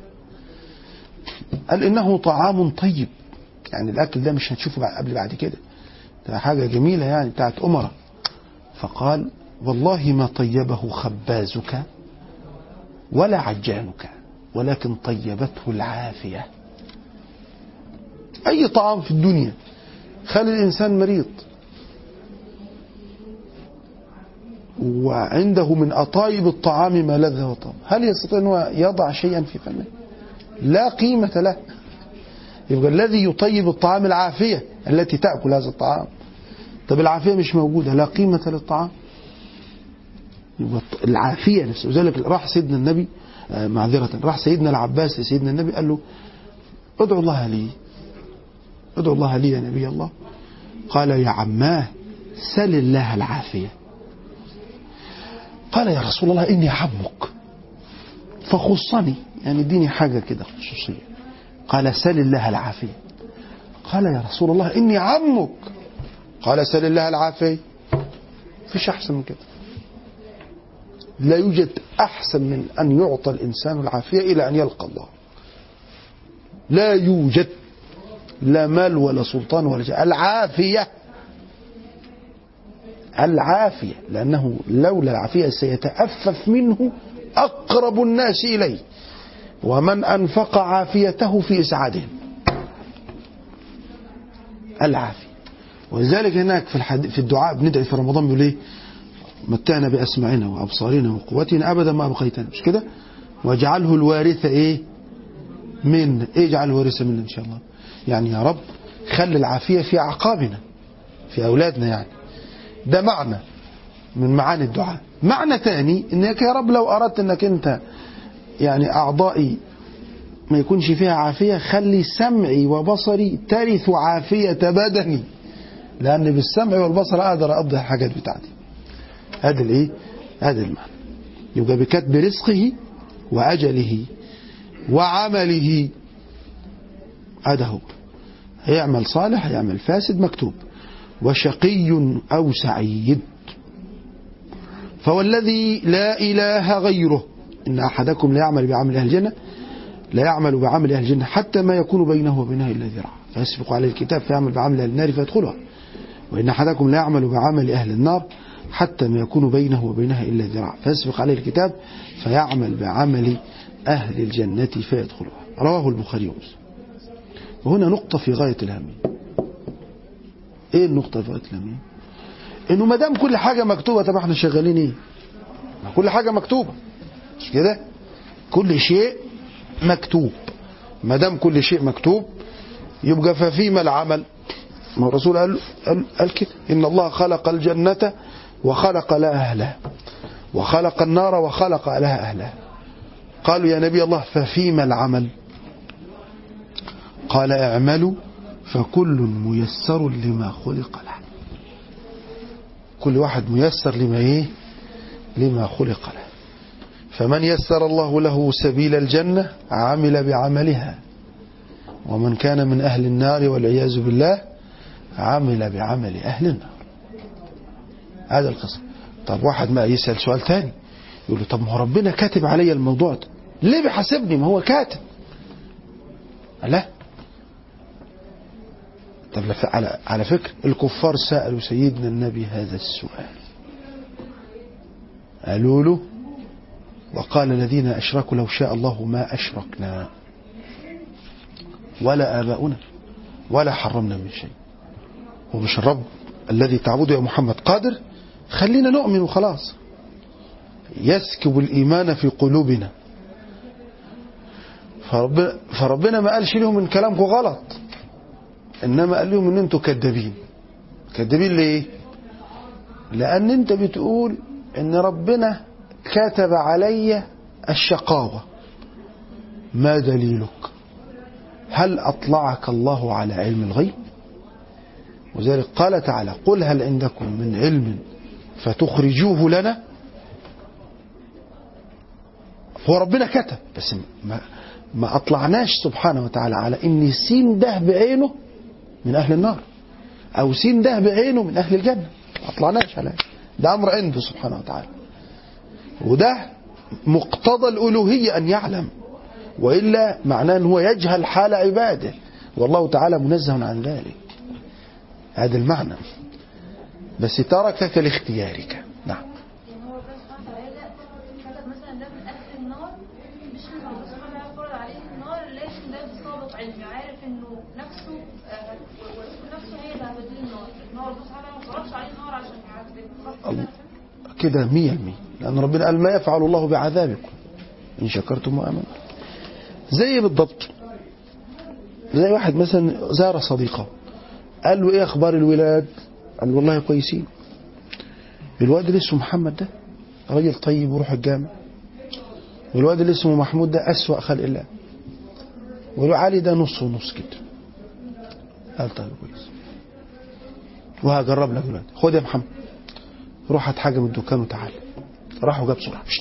قال إنه طعام طيب يعني الأكل ده مش هتشوفه بعد- قبل بعد كده ده حاجة جميلة يعني بتاعت أمرة فقال والله ما طيبه خبازك ولا عجانك ولكن طيبته العافية أي طعام في الدنيا خلي الإنسان مريض وعنده من أطايب الطعام ما لذ وطاب هل يستطيع أن يضع شيئا في فمه لا قيمة له يبقى الذي يطيب الطعام العافية التي تأكل هذا الطعام طب العافية مش موجودة لا قيمة للطعام يبقى العافية نفسه وذلك راح سيدنا النبي آه، معذرة راح سيدنا العباس لسيدنا النبي قال له ادعو الله لي ادعو الله لي يا نبي الله قال يا عماه سل الله العافية قال يا رسول الله إني عمك فخصني يعني اديني حاجة كده خصوصية قال سل الله العافية قال يا رسول الله إني عمك قال سل الله العافية فيش أحسن من كده لا يوجد أحسن من أن يعطى الإنسان العافية إلى أن يلقى الله لا يوجد لا مال ولا سلطان ولا شيء العافية العافية لأنه لولا العافية سيتأفف منه أقرب الناس إليه ومن أنفق عافيته في إسعادهم العافية ولذلك هناك في الحد... في الدعاء بندعي في رمضان بيقول ايه متعنا بأسماعنا وأبصارنا وقوتنا أبدا ما أبقيتنا مش كده واجعله الوارث إيه من إيه اجعل الوارث منا إن شاء الله يعني يا رب خلي العافية في أعقابنا في أولادنا يعني ده معنى من معاني الدعاء معنى تاني انك يا رب لو اردت انك انت يعني اعضائي ما يكونش فيها عافية خلي سمعي وبصري ترث عافية بدني لان بالسمع والبصر اقدر اقضي الحاجات بتاعتي هذا الايه هذا المعنى يبقى بكتب رزقه واجله وعمله هذا هو هيعمل صالح هيعمل فاسد مكتوب وشقي أو سعيد فوالذي لا إله غيره إن أحدكم لا يعمل بعمل أهل الجنة لا يعمل بعمل أهل الجنة حتى ما يكون بينه وبينها إلا ذراع فيسبق عليه الكتاب فيعمل بعمل أهل النار فيدخلها وإن أحدكم لا يعمل بعمل أهل النار حتى ما يكون بينه وبينها إلا ذراع فيسبق عليه الكتاب فيعمل بعمل أهل الجنة فيدخلها رواه البخاري ومسلم وهنا نقطة في غاية الأهمية ايه النقطة في غاية الأهمية انه ما دام كل حاجة مكتوبة طب احنا شغالين ايه ما كل حاجة مكتوبة مش كده كل شيء مكتوب ما دام كل شيء مكتوب يبقى ففيما العمل ما هو الرسول قال, قال, قال كده إن الله خلق الجنة وخلق لها أهلها وخلق النار وخلق لها أهلها قالوا يا نبي الله ففيما العمل قال اعملوا فكل ميسر لما خلق له كل واحد ميسر لما ايه لما خلق له فمن يسر الله له سبيل الجنة عمل بعملها ومن كان من أهل النار والعياذ بالله عمل بعمل أهل النار هذا القصة طب واحد ما يسأل سؤال تاني يقول له طب ما هو ربنا كاتب علي الموضوع ده ليه بيحاسبني ما هو كاتب لا طب على على فكرة الكفار سألوا سيدنا النبي هذا السؤال قالوا له وقال الذين أشركوا لو شاء الله ما أشركنا ولا آباؤنا ولا حرمنا من شيء ومش الرب الذي تعبده يا محمد قادر خلينا نؤمن وخلاص يسكب الإيمان في قلوبنا فربنا, فربنا ما قالش لهم ان كلامكم غلط انما قال لهم ان انتوا كذابين كذابين ليه لان انت بتقول ان ربنا كتب علي الشقاوة ما دليلك هل أطلعك الله على علم الغيب وذلك قال تعالى قل هل عندكم من علم فتخرجوه لنا هو ربنا كتب بس ما, ما أطلعناش سبحانه وتعالى على إن سين ده بعينه من أهل النار أو سين ده بعينه من أهل الجنة ما أطلعناش على ده أمر عنده سبحانه وتعالى وده مقتضى الألوهية أن يعلم وإلا معناه أن هو يجهل حال عباده والله تعالى منزه عن ذلك هذا المعنى بس تركك لاختيارك نعم يعني هو ربنا سبحانه وتعالى كتب مثلا ده من اهل النار مش من الله سبحانه وتعالى فرض عليه النار لكن ده بسابق علمي عارف انه نفسه آه، و- ورزق نفسه هي اللي هتوديه النار النار الله سبحانه وتعالى ما فرضش عليه النار عشان يعذبه صح الله. كده؟ كده مية المية لأن ربنا قال ما يفعل الله بعذابكم إن شكرتم وآمنتم زي بالضبط زي واحد مثلا زار صديقه قال له ايه اخبار الولاد قال له والله كويسين الواد اللي اسمه محمد ده راجل طيب وروح الجامع والواد اللي اسمه محمود ده أسوأ خلق الله والواد علي ده نص ونص كده قال طيب كويس وهجرب لك دلوقتي خد يا محمد روح هات حاجه من الدكان وتعالى راح وجاب بسرعه مشت.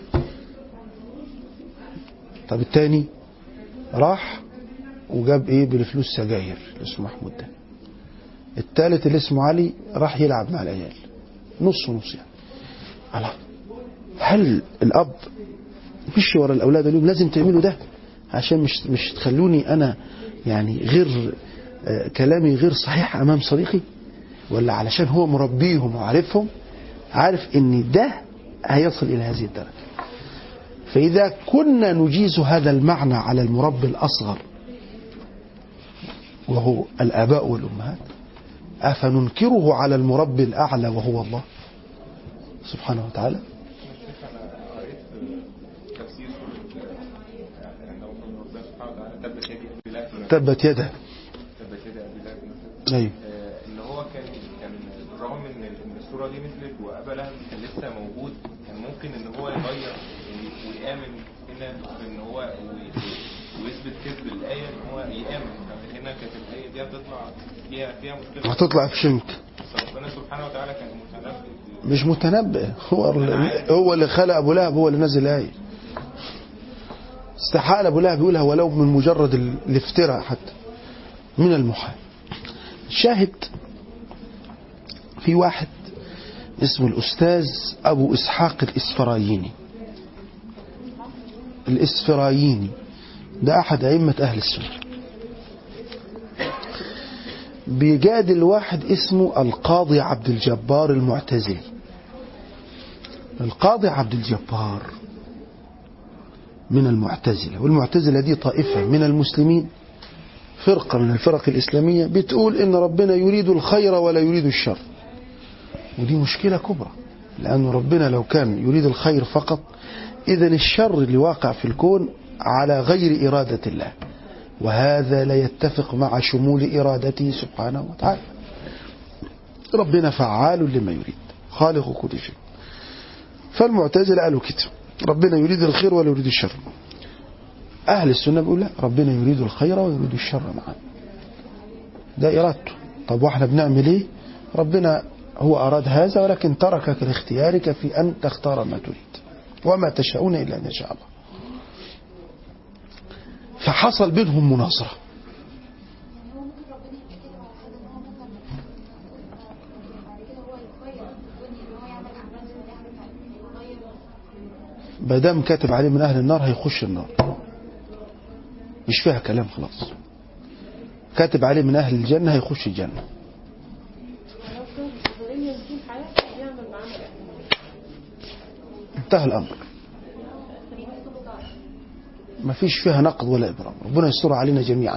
طب التاني راح وجاب ايه بالفلوس سجاير اللي اسمه محمود ده التالت اللي اسمه علي راح يلعب مع العيال نص ونص يعني الله هل الاب مش ورا الاولاد اليوم لازم تعملوا ده عشان مش مش تخلوني انا يعني غير آه، كلامي غير صحيح امام صديقي ولا علشان هو مربيهم وعارفهم عارف ان ده هيصل الى هذه الدرجه فاذا كنا نجيز هذا المعنى على المربي الاصغر وهو الاباء والامهات افننكره على المربي الاعلى وهو الله سبحانه وتعالى شايف انا قريت تفسير سوره عند ربنا سبحانه وتعالى تبت يدي ابي لهب تبت يده تبت يدي ابي لهب مثلا ايوه آه، ان هو كان كان رغم ان ان الصوره دي نزلت وابا لهب كان لسه موجود كان ممكن ان هو يغير وي- ويامن هنا ان هو وي- ويثبت كذب الايه ان هو يامن هنا كانت الايه دي هتطلع فيها فيها مشكله هتطلع في شنك بس ربنا سبحانه وتعالى كان متنبئ مش متنبئ هو هو اللي خلق ابو لهب هو اللي نزل الايه استحال ابو لهب يقولها ولو من مجرد ال- الافتراء حتى من المحال شاهد في واحد اسمه الاستاذ ابو اسحاق الاسفرايني الاسفرايني ده احد ائمه اهل السنه بيجادل واحد اسمه القاضي عبد الجبار المعتزلي القاضي عبد الجبار من المعتزلة والمعتزلة دي طائفة من المسلمين فرقة من الفرق الإسلامية بتقول إن ربنا يريد الخير ولا يريد الشر ودي مشكلة كبرى لأن ربنا لو كان يريد الخير فقط إذا الشر اللي واقع في الكون على غير إرادة الله وهذا لا يتفق مع شمول إرادته سبحانه وتعالى ربنا فعال لما يريد خالق كل شيء فالمعتزلة قالوا كده ربنا يريد الخير ولا يريد الشر أهل السنة بيقول لا ربنا يريد الخير ويريد الشر معا ده إرادته طب واحنا بنعمل ايه ربنا هو أراد هذا ولكن تركك لاختيارك في أن تختار ما تريد وما تشاءون إلا أن يشاء الله فحصل بينهم مناصرة هو ممكن ربنا يتكلم على حاجه ان هو مثلا بعد كده هو يغير الدنيا ان هو يعمل اعمال صالحه يغير ما دام كاتب عليه من أهل النار هيخش النار مش فيها كلام خلاص كاتب عليه من أهل الجنة هيخش الجنة لو كان ظالم يمكن حياة يعمل معاه انتهى الأمر ما فيش فيها نقد ولا إبرام ربنا يستر علينا جميعا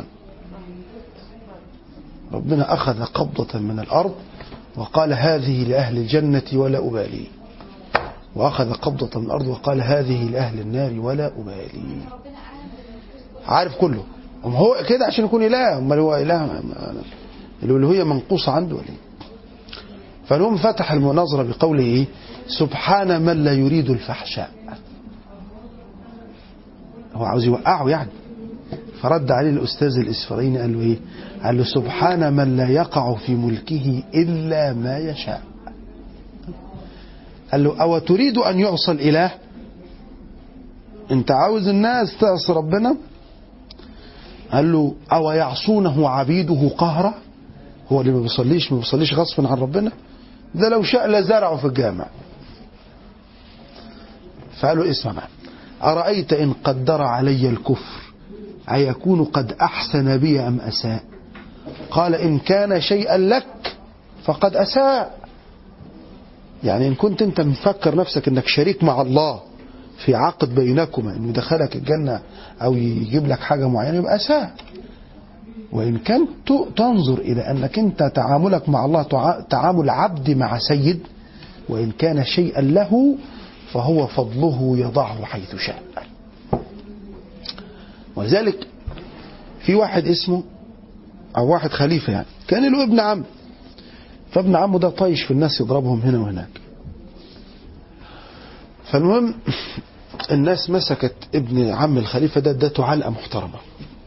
ربنا أخذ قبضة من الأرض وقال هذه لأهل الجنة ولا أبالي وأخذ قبضة من الأرض وقال هذه لأهل النار ولا أبالي عارف كله أم هو كده عشان يكون إله أمال هو إله ما- ما- الألوهية منقوصة عنده ولا إيه؟ فالهم فتح المناظرة بقوله إيه؟ سبحان من لا يريد الفحشاء هو عاوز يوقعه يعني فرد عليه الأستاذ الإسفريني قال له إيه قال له سبحان من لا يقع في ملكه إلا ما يشاء قال له أو تريد أن يعصى الإله أنت عاوز الناس تعصي ربنا قال له أو يعصونه عبيده قهرا هو اللي ما بيصليش ما بيصليش غصبا عن ربنا ده لو شاء لزرعه في الجامع فقالوا اسمع معي أرأيت إن قدر علي الكفر أيكون قد أحسن بي أم أساء قال إن كان شيئا لك فقد أساء يعني إن كنت أنت مفكر نفسك أنك شريك مع الله في عقد بينكما أنه يدخلك الجنة أو يجيب لك حاجة معينة يبقى أساء وإن كنت تنظر إلى أنك أنت تعاملك مع الله تع- تعامل عبد مع سيد وإن كان شيئا له فهو فضله يضعه حيث شاء ولذلك في واحد اسمه أو واحد خليفة يعني كان له ابن عم فابن عمه ده طايش في الناس يضربهم هنا وهناك فالمهم الناس مسكت ابن عم الخليفة ده ادته علقة محترمة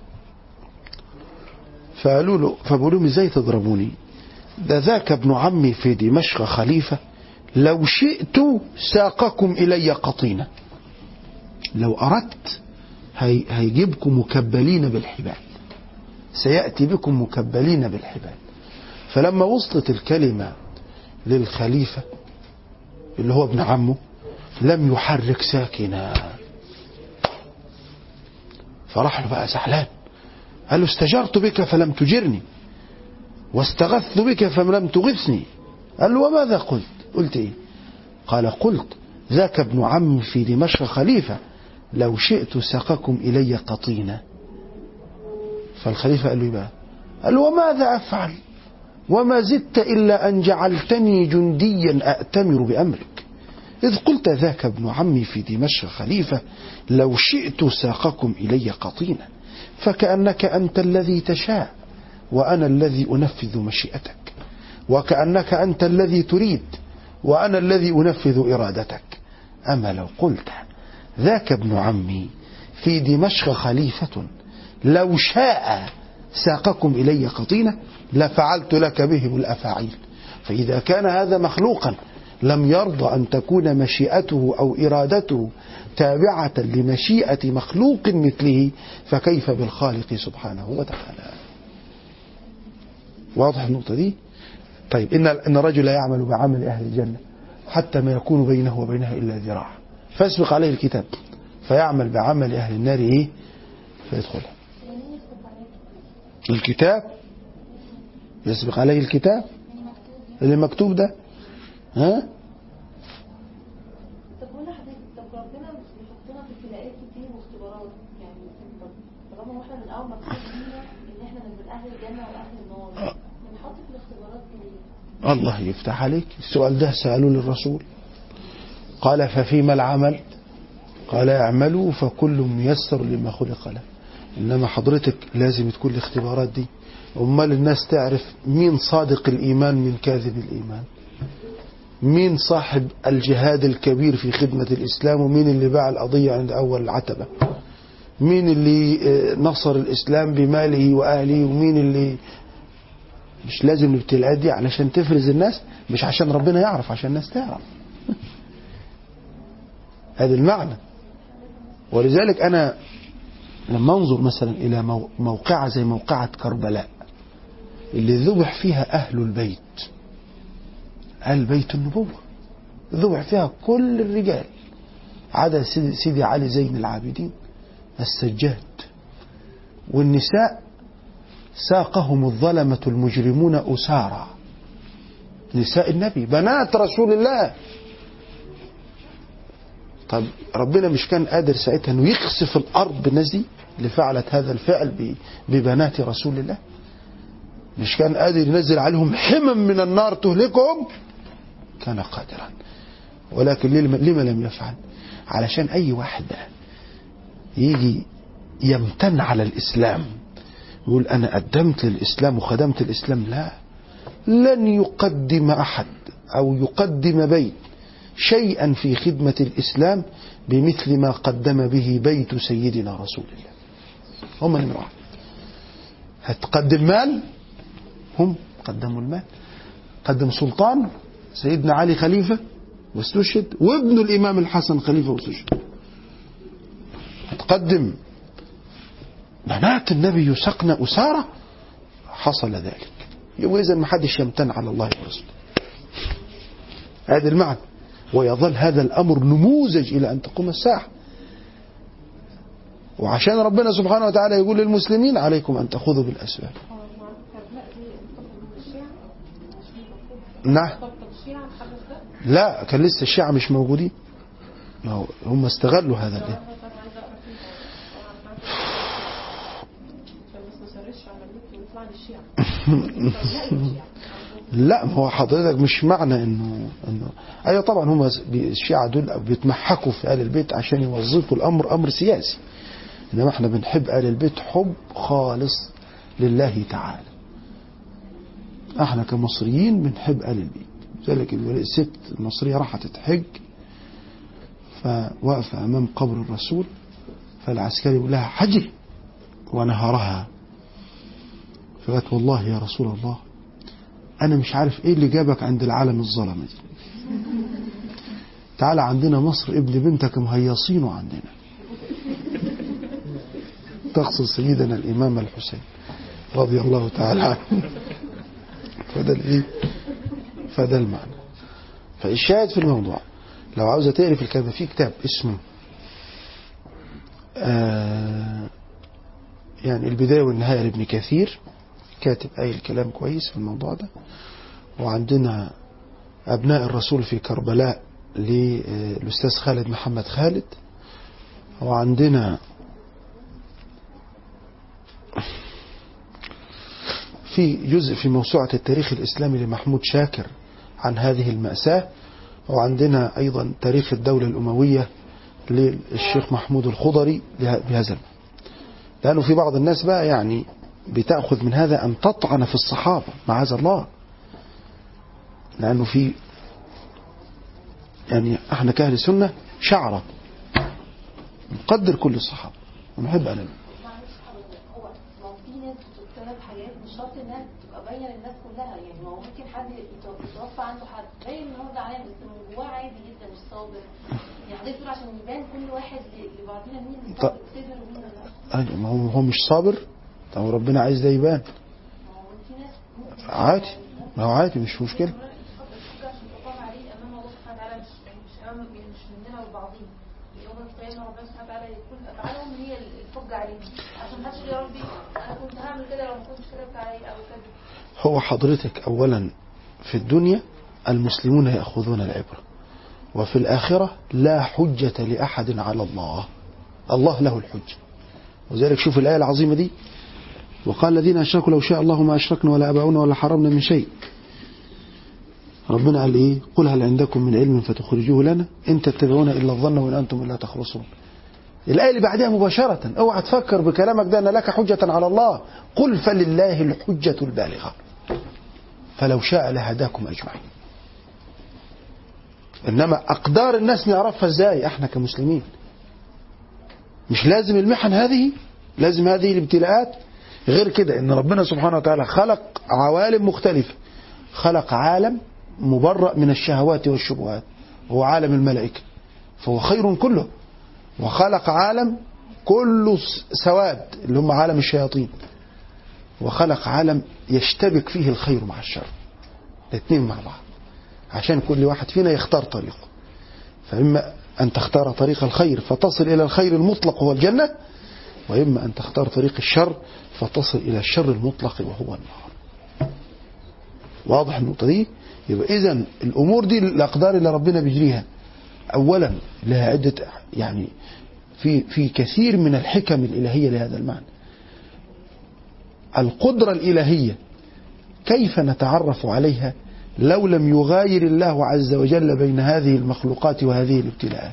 فقالوا له فبقولوا لهم ازاي تضربوني ده ذاك ابن عمي في دمشق خليفة لو شئت ساقكم إلي قطينة لو أردت هي هيجيبكم مكبلين بالحبال سيأتي بكم مكبلين بالحبال فلما وصلت الكلمة للخليفة اللي هو ابن عمه لم يحرك ساكنا فراح له بقى زعلان قال له استجرت بك فلم تجرني واستغثت بك فلم تغثني قال له وماذا قلت قلت ايه قال قلت ذاك ابن عمي في دمشق خليفة لو شئت ساقكم إلي قطينة فالخليفة قال له إيه بقى قال له وماذا أفعل وما زدت إلا أن جعلتني جنديا أأتمر بأمرك إذ قلت ذاك ابن عمي في دمشق خليفة لو شئت ساقكم إلي قطينة فكأنك أنت الذي تشاء وأنا الذي أنفذ مشيئتك وكأنك أنت الذي تريد وأنا الذي أنفذ إرادتك أما لو قلت ذاك ابن عمي في دمشق خليفة لو شاء ساقكم إلي قطينة لفعلت لك بهم الأفاعيل فإذا كان هذا مخلوقا لم يرضى أن تكون مشيئته أو إرادته تابعة لمشيئة مخلوق مثله فكيف بالخالق سبحانه وتعالى واضح النقطة دي طيب إن إن الرجل لا يعمل بعمل أهل الجنة حتى ما يكون بينه وبينها إلا ذراع فيسبق عليه الكتاب فيعمل بعمل أهل النار إيه فيدخلها الكتاب يسبق عليه الكتاب اللي مكتوب ده ها طب قول لحضرتك طب ربنا بيحطنا في ابتلاءات كتير واختبارات يعني طب طالما احنا من الاول مكتوب لينا ان احنا من اهل الجنه واهل النار بنحط في الاختبارات دي ليه؟ الله يفتح عليك السؤال ده سألوه للرسول قال ففيما العمل قال اعملوا فكل ميسر لما خلق له انما حضرتك لازم تكون الاختبارات دي امال الناس تعرف مين صادق الايمان من كاذب الايمان مين صاحب الجهاد الكبير في خدمة الإسلام ومين اللي باع القضية عند أول العتبة مين اللي آه، نصر الإسلام بماله وأهله ومين اللي مش لازم الابتلاءات دي علشان تفرز الناس مش عشان ربنا يعرف عشان الناس تعرف هذا المعنى ولذلك أنا لما انظر مثلا إلى مو- موقعة زي موقعة كربلاء اللي ذبح فيها أهل البيت أهل بيت النبوة ذبح فيها كل الرجال عدا سيدي, سيدي علي زين العابدين السجاد والنساء ساقهم الظلمة المجرمون أسارى نساء النبي بنات رسول الله طب ربنا مش كان قادر ساعتها انه يخسف الارض بالناس دي اللي فعلت هذا الفعل ب- ببنات رسول الله مش كان قادر ينزل عليهم حمم من النار تهلكهم كان قادرا ولكن لما لما لم يفعل علشان اي واحد بقى يجي يمتن على الاسلام يقول انا قدمت للاسلام وخدمت الاسلام لا لن يقدم احد او يقدم بيت شيئا في خدمه الاسلام بمثل ما قدم به بيت سيدنا رسول الله هم نمرة واحد هتقدم مال هم قدموا المال قدم سلطان سيدنا علي خليفة واستشهد وابن الإمام الحسن خليفة واستشهد هتقدم بنات النبي يسقن أسارة حصل ذلك وإذا ما حدش يمتن على الله ورسوله هذا المعنى ويظل هذا الأمر نموذج إلى أن تقوم الساعة وعشان ربنا سبحانه وتعالى يقول للمسلمين عليكم أن تأخذوا بالأسباب هو مع الكربلاء دي انتقلوا من الشيعة مش المفروض نعم طب الشيعة محمد ده لا كان لسه الشيعة مش موجودين ما هو هم استغلوا هذا انا الايه طبعا عايزه اقرا فيه عشان بس ما سرش على النت ويطلع لي الشيعة لا الشيعة لا ما هو حضرتك مش معنى انه انه ايوه طبعا هم الشيعة دول بيتمحكوا في ال البيت عشان يوظفوا الامر امر سياسي انما احنا بنحب ال البيت حب خالص لله تعالى احنا كمصريين بنحب ال البيت ذلك الست المصرية راحت تحج فواقفة امام قبر الرسول فالعسكري يقول لها حجي ونهرها فقالت والله يا رسول الله انا مش عارف ايه اللي جابك عند العالم الظلمه دي تعالى عندنا مصر ابن بنتك مهيصينه عندنا تقصد سيدنا الامام الحسين رضي الله تعالى عنه فده الايه فده المعنى فالشاهد في الموضوع لو عاوزة تقري في الكتاب في كتاب اسمه آه يعني البداية والنهاية لابن كثير كاتب أي الكلام كويس في الموضوع ده وعندنا أبناء الرسول في كربلاء للأستاذ خالد محمد خالد وعندنا في جزء في موسوعة التاريخ الإسلامي لمحمود شاكر عن هذه المأساة وعندنا أيضا تاريخ الدولة الأموية للشيخ محمود الخضري بهذا المعنى. لأنه في بعض الناس بقى يعني بتأخذ من هذا أن تطعن في الصحابة معاذ الله لأنه في يعني احنا كأهل السنة شعرة نقدر كل الصحابة ونحب أن معلش حضرتك هو ما هو في ناس بتبتلى بحاجات مش شرط انها تبقى باينه للناس كلها يعني ما هو ممكن حد يتو- يتوفى عنده حد باين ان هو زعلان بس من جواه عادي جدا مش صابر يعني حضرتك بتقول عشان يبان كل واحد ل- لبعضنا مين اللي طب- صابر صبر ومين لا أيوة، ما هو هو مش صابر طب ربنا عايز ده يبان ما هو في ناس ممكن عادي ما هو عادي مش مشكلة عشان تقام عليه امام الله سبحانه وتعالى مش مش امام مش مننا وبعضينا يوم القيامه ربنا سبحانه وتعالى يكون افعالهم هي الحجه عليهم عشان محدش يقول يا ربي انا كنت هعمل كده لو ما كنتش كتبت عليه او كذا هو حضرتك أولا في الدنيا المسلمون يأخذون العبرة وفي الآخرة لا حجة لأحد على الله الله له الحجة وذلك شوف الآية العظيمة دي وقال الذين أشركوا لو شاء الله ما أشركنا ولا أباؤنا ولا حرمنا من شيء ربنا قال إيه قل هل عندكم من علم فتخرجوه لنا إن تتبعون إلا الظن وإن أنتم إلا تخرصون الآية اللي بعدها مباشرة اوعى تفكر بكلامك ده أن لك حجة على الله قل فلله الحجة البالغة فلو شاء لهداكم أجمعين إنما أقدار الناس نعرفها إزاي إحنا كمسلمين مش لازم المحن هذه لازم هذه الابتلاءات غير كده إن ربنا سبحانه وتعالى خلق عوالم مختلفة خلق عالم مبرأ من الشهوات والشبهات هو عالم الملائكة فهو خير كله وخلق عالم كله سواد اللي هم عالم الشياطين وخلق عالم يشتبك فيه الخير مع الشر الاثنين مع بعض عشان كل واحد فينا يختار طريقه فإما أن تختار طريق الخير فتصل إلى الخير المطلق وهو الجنة وإما أن تختار طريق الشر فتصل إلى الشر المطلق وهو النار واضح النقطة دي يبقى إذا الأمور دي الأقدار اللي ربنا بيجريها أولا لها عدة يعني في في كثير من الحكم الإلهية لهذا المعنى القدرة الإلهية كيف نتعرف عليها لو لم يغاير الله عز وجل بين هذه المخلوقات وهذه الابتلاءات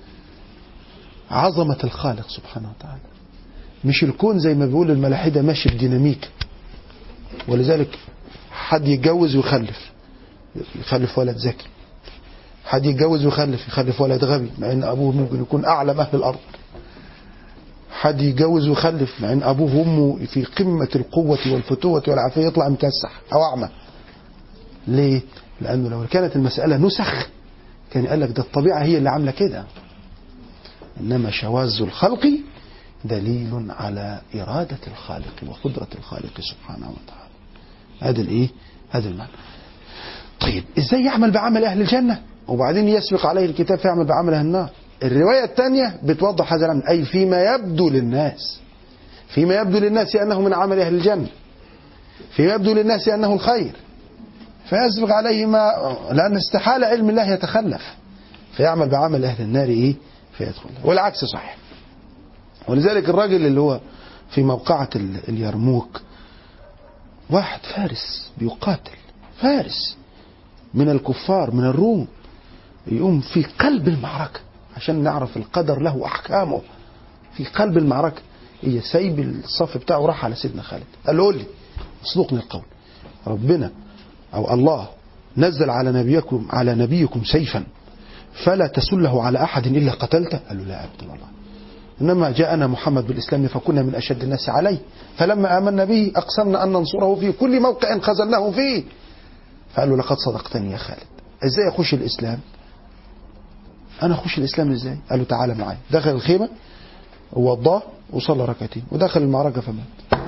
عظمة الخالق سبحانه وتعالى مش الكون زي ما بيقول الملاحدة ماشي بديناميك ولذلك حد يتجوز ويخلف يخلف ولد ذكي حد يتجوز ويخلف يخلف ولد غبي مع ان ابوه ممكن يكون اعلم اهل الارض حد يتجوز ويخلف مع ان ابوه وامه في قمه القوه والفتوه والعافيه يطلع مكسح او اعمى ليه لانه لو كانت المساله نسخ كان قال لك ده الطبيعه هي اللي عامله كده انما شواذ الخلق دليل على إرادة الخالق وقدرة الخالق سبحانه وتعالى هذا الإيه هذا المعنى طيب إزاي يعمل بعمل أهل الجنة وبعدين يسبق عليه الكتاب فيعمل بعمل أهل النار الرواية الثانية بتوضح هذا الأمر أي فيما يبدو للناس فيما يبدو للناس أنه من عمل أهل الجنة فيما يبدو للناس أنه الخير فيسبق عليه ما لأن استحالة علم الله يتخلف فيعمل بعمل أهل النار إيه فيدخل والعكس صحيح ولذلك الراجل اللي هو في موقعة ال- اليرموك واحد فارس بيقاتل فارس من الكفار من الروم يقوم في قلب المعركة عشان نعرف القدر له أحكامه في قلب المعركة هي سايب الصف بتاعه وراح على سيدنا خالد قال له قول لي اصدقني القول ربنا أو الله نزل على نبيكم على نبيكم سيفا فلا تسله على أحد إلا قتلته قال له لا أبدا والله إنما جاءنا محمد بالإسلام فكنا من أشد الناس عليه فلما آمنا به أقسمنا أن ننصره في كل موقع خذلناه فيه فقال له لقد صدقتني يا خالد إزاي أخش الإسلام أنا أخش الإسلام إزاي قال له تعالى معايا دخل الخيمة ووضاه وصلى ركعتين ودخل المعركة فمات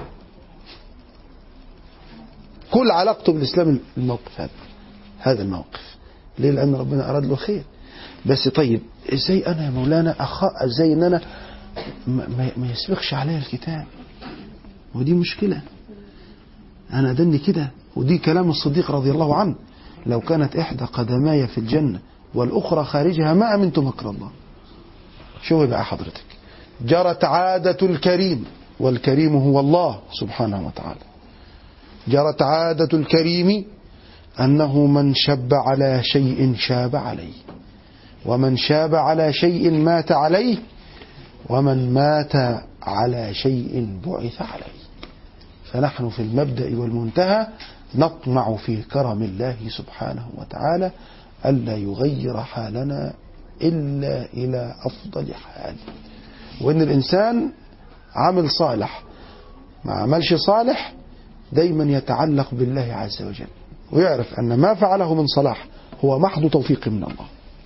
كل علاقته بالإسلام الموقف هذا هذا الموقف ليه لأن ربنا أراد له خير بس طيب ازاي انا يا مولانا اخاء ازاي ان انا ما, ما- ما يسبقش عليا الكتاب ودي مشكلة انا دني كده ودي كلام الصديق رضي الله عنه لو كانت احدى قدماي في الجنة والاخرى خارجها ما امنت مكر الله شوفي بقى حضرتك جرت عادة الكريم والكريم هو الله سبحانه وتعالى جرت عادة الكريم أنه من شب على شيء شاب عليه ومن شاب على شيء مات عليه ومن مات على شيء بعث عليه فنحن في المبدأ والمنتهى نطمع في كرم الله سبحانه وتعالى ألا يغير حالنا إلا إلى أفضل حال وإن الإنسان عمل صالح ما عملش صالح دايما يتعلق بالله عز وجل ويعرف أن ما فعله من صلاح هو محض توفيق من الله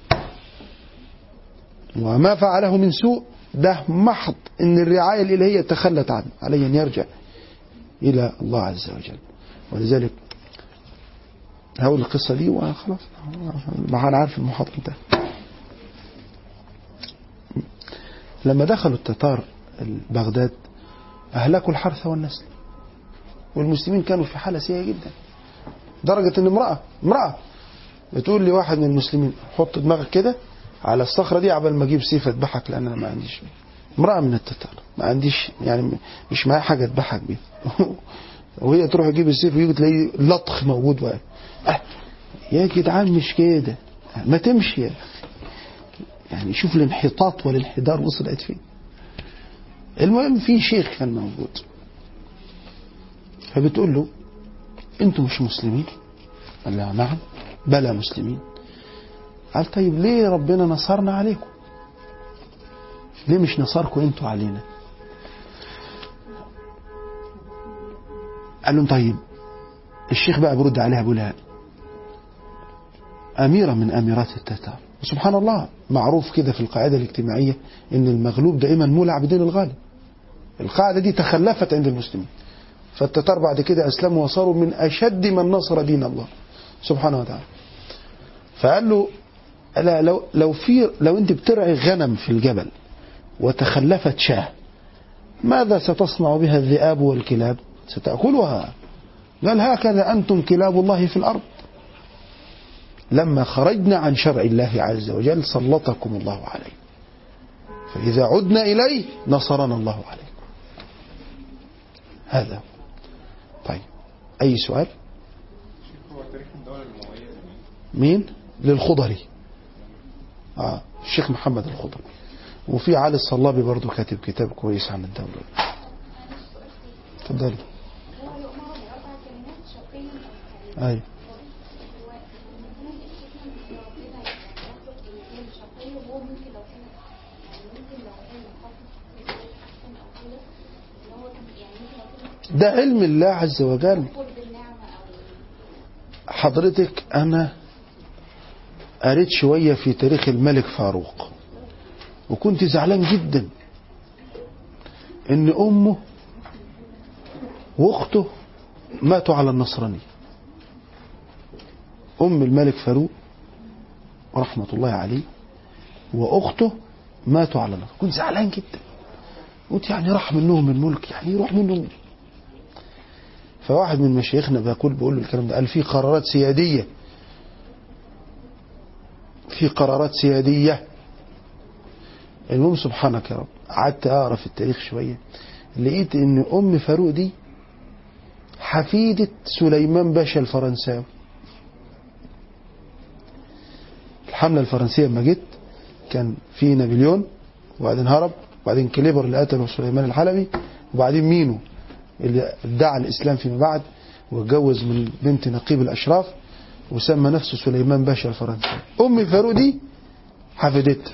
وما فعله من سوء ده محض ان الرعاية الإلهية تخلت عنه عليه أن يرجع إلى الله عز وجل ولذلك هقول القصة دي وخلاص ما أنا عارف المحاضرة انتهى لما دخلوا التتار بغداد أهلكوا الحرث والنسل والمسلمين كانوا في حالة سيئة جدا درجة ان امرأة امرأة بتقول لي واحد من المسلمين حط دماغك كده على الصخرة دي عبال ما اجيب سيف اذبحك لان انا ما عنديش امرأة من التتار ما عنديش يعني مش معايا حاجة اذبحك بيها وهي تروح تجيب السيف ويجي تلاقيه لطخ موجود واقف أه يا جدعان مش كده ما تمشي يا اخي يعني شوف الانحطاط والانحدار وصلت فين المهم في شيخ كان موجود فبتقول له انتم مش مسلمين قال لها نعم بلى مسلمين قال طيب ليه ربنا نصرنا عليكم ليه مش نصركم انتوا علينا قال لهم طيب الشيخ بقى برد عليها بيقول لها أميرة من أميرات التتار وسبحان الله معروف كده في القاعدة الاجتماعية إن المغلوب دائما مولع بدين الغالب القاعدة دي تخلفت عند المسلمين فالتتار بعد كده أسلموا وصاروا من أشد من نصر دين الله سبحانه وتعالى فقال له لا لو لو في لو انت بترعي غنم في الجبل وتخلفت شاه ماذا ستصنع بها الذئاب والكلاب ستأكلها قال هكذا أنتم كلاب الله في الأرض لما خرجنا عن شرع الله عز وجل سلطكم الله عليه فإذا عدنا إليه نصرنا الله عليه هذا طيب أي سؤال هو تاريخ الدولة الأموية زمان مين للخضري آه الشيخ محمد الخضري وفي علي الصلابي برضو كاتب كتاب كويس عن الدولة تفضل هو يؤمر بأربع كلمات شرطيا أو كريمة أي هو مثلا الحكمة من ربنا يخلق الإنسان شرطية وهو ممكن لو كان يعني ممكن لو كان مخطط أحسن أو كده اللي هو كان يعني ممكن لو كان ده علم الله عز وجل يكفر بالنعمة أو حضرتك أنا قريت شوية في تاريخ الملك فاروق وكنت زعلان جدا ان امه واخته ماتوا على النصرانية ام الملك فاروق رحمة الله عليه واخته ماتوا على النصر كنت زعلان جدا قلت يعني راح منهم الملك يعني يروح منهم فواحد من مشايخنا بيقول بيقول له الكلام ده قال في قرارات سيادية في قرارات سيادية المهم سبحانك يا رب قعدت اقرا في التاريخ شويه لقيت ان ام فاروق دي حفيده سليمان باشا الفرنساوي الحمله الفرنسيه لما جت كان في نابليون وبعدين هرب وبعدين كليبر اللي قتله سليمان الحلبي وبعدين مينو اللي ادعى الاسلام فيما بعد واتجوز من بنت نقيب الاشراف وسمى نفسه سليمان باشا الفرنساوي ام فاروق دي حفيدتها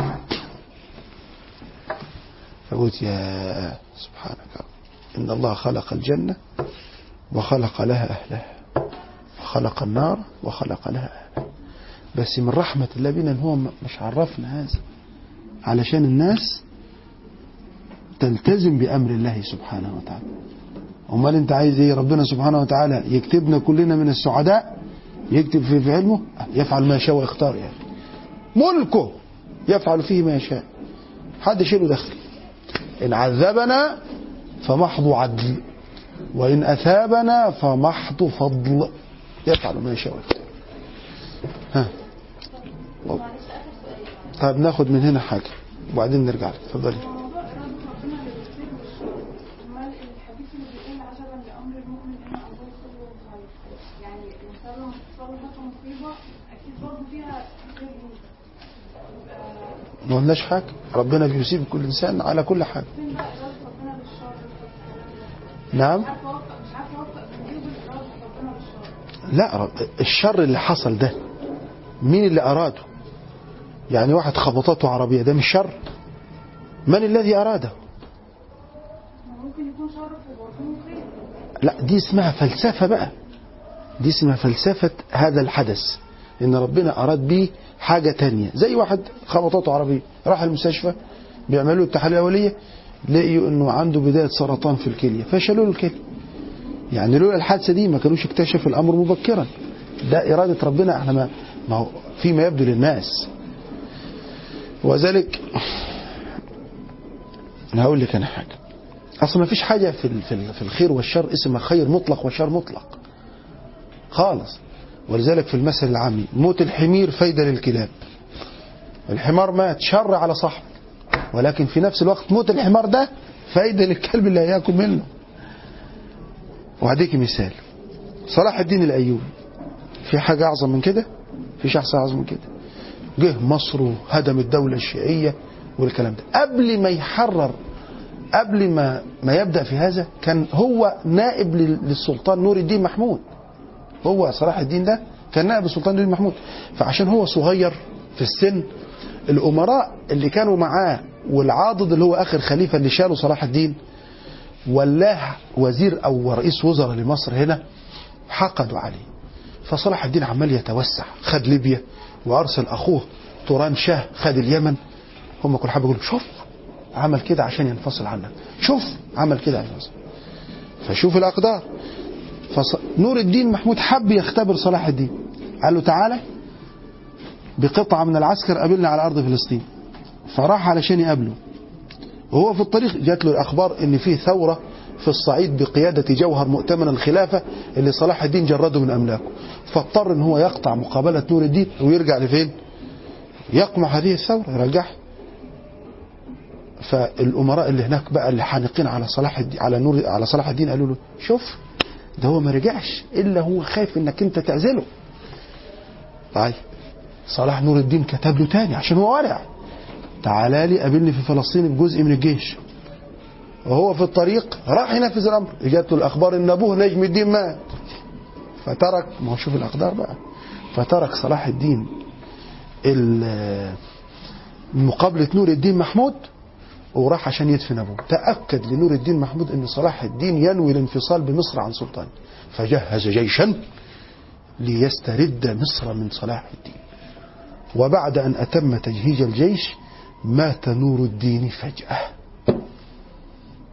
فقلت يا سبحانك يا رب إن الله خلق الجنة وخلق لها أهلها وخلق النار وخلق لها أهلها بس من رحمة الله بنا إن هو مش عرفنا هذا علشان الناس تلتزم بأمر الله سبحانه وتعالى أمال أنت عايز إيه ربنا سبحانه وتعالى يكتبنا كلنا من السعداء يكتب في في علمه يفعل ما يشاء ويختار يعني ملكه يفعل فيه ما يشاء حد يشيله دخل إن عذبنا فمحض عدل وإن أثابنا فمحض فضل يفعل ما يشاء ويختار ها معلش اخر سؤال طيب ناخد من هنا حاجة وبعدين نرجع لك اتفضلي موضوع إرادة ربنا للخير والشر أمال الحديث اللي بيقول عجبا لأمر المؤمن إن الله يصبر الخير يعني الإنسان لما تصور ده مصيبة أكيد برضه فيها خير ليه يبقى ما قلناش حاجة ربنا بيصيب كل إنسان على كل حاجة فين بقى إرادة ربنا بالشر نعم مش عارفة أوفق مش عارفة أوفق بين إيه وبين إرادة ربنا بالشر لا رب- الشر اللي حصل ده مين اللي أراده يعني واحد خبطته عربية ده مش شر من الذي أراده ممكن يكون شر في باطنه خير لا دي اسمها فلسفة بقى دي اسمها فلسفة هذا الحدث ان ربنا اراد بيه حاجة تانية زي واحد خبطته عربية راح المستشفى بيعملوا له التحاليل الاولية لقيوا انه عنده بداية سرطان في الكلية فشالوا له الكلية يعني لولا الحادثة دي ما كانوش اكتشفوا الامر مبكرا ده ارادة ربنا احنا ما, ما هو فيما يبدو للناس وذلك انا هقول لك انا حاجة اصلا ما فيش حاجه في ال- في ال- في الخير والشر اسمها خير مطلق وشر مطلق خالص ولذلك في المثل العامي موت الحمير فايده للكلاب الحمار مات شر على صاحبه ولكن في نفس الوقت موت الحمار ده فايده للكلب اللي هياكل منه وهديك مثال صلاح الدين الايوبي في حاجه اعظم من كده في شخص اعظم من كده جه مصر وهدم الدوله الشيعيه والكلام ده قبل ما يحرر قبل ما ما يبدا في هذا كان هو نائب لل- للسلطان نور الدين محمود هو صلاح الدين ده كان نائب السلطان نور الدين محمود فعشان هو صغير في السن الامراء اللي كانوا معاه والعاضد اللي هو اخر خليفه اللي شاله صلاح الدين ولاه وزير او رئيس وزراء لمصر هنا حقدوا عليه فصلاح الدين عمال يتوسع خد ليبيا وارسل اخوه توران شاه خد اليمن هم كل حاجه يقولوا شوف عمل كده عشان ينفصل عنك شوف عمل كده عشان ينفصل فشوف الاقدار فص... نور الدين محمود حب يختبر صلاح الدين قال له تعالى بقطعه من العسكر قابلنا على ارض فلسطين فراح علشان يقابله وهو في الطريق جات له الاخبار ان في ثوره في الصعيد بقياده جوهر مؤتمن الخلافه اللي صلاح الدين جرده من املاكه فاضطر ان هو يقطع مقابله نور الدين ويرجع لفين؟ يقمع هذه الثوره يرجعها فالامراء اللي هناك بقى اللي حانقين على صلاح الدين على نور على صلاح الدين قالوا له شوف ده هو ما رجعش الا هو خايف انك انت تعزله طيب صلاح نور الدين كتب له تاني عشان هو ورع تعالى لي قابلني في فلسطين بجزء من الجيش وهو في الطريق راح ينفذ الامر جات له الاخبار ان ابوه نجم الدين مات فترك ما هو شوف الاقدار بقى فترك صلاح الدين ال- مقابله نور الدين محمود وراح عشان يدفن ابوه تاكد لنور الدين محمود ان صلاح الدين ينوي الانفصال بمصر عن سلطانه فجهز جيشا ليسترد مصر من صلاح الدين وبعد ان اتم تجهيز الجيش مات نور الدين فجاه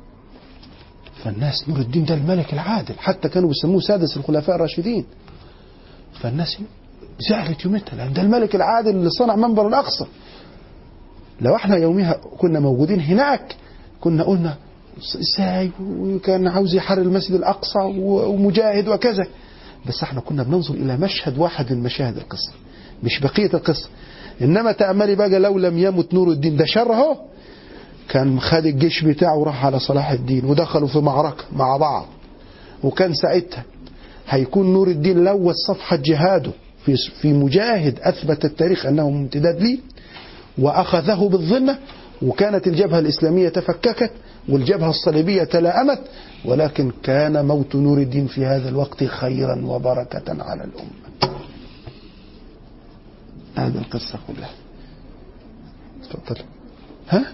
فالناس نور الدين ده الملك العادل حتى كانوا بيسموه سادس الخلفاء الراشدين فالناس زعلت يومتها لان ده الملك العادل اللي صنع منبر الاقصى لو احنا يوميها كنا موجودين هناك كنا قلنا ازاي وكان عاوز يحرر المسجد الاقصى ومجاهد وكذا بس احنا كنا بننظر الى مشهد واحد من مشاهد القصه مش بقيه القصه انما تاملي بقى لو لم يمت نور الدين ده شر اهو كان خد الجيش بتاعه وراح على صلاح الدين ودخلوا في معركه مع بعض وكان ساعتها هيكون نور الدين لوث صفحه جهاده في في مجاهد اثبت التاريخ انه امتداد ليه واخذه بالظنه وكانت الجبهه الاسلاميه تفككت والجبهه الصليبيه تلائمت ولكن كان موت نور الدين في هذا الوقت خيرا وبركه على الامه. هذه القصه كلها. تفضل. ها؟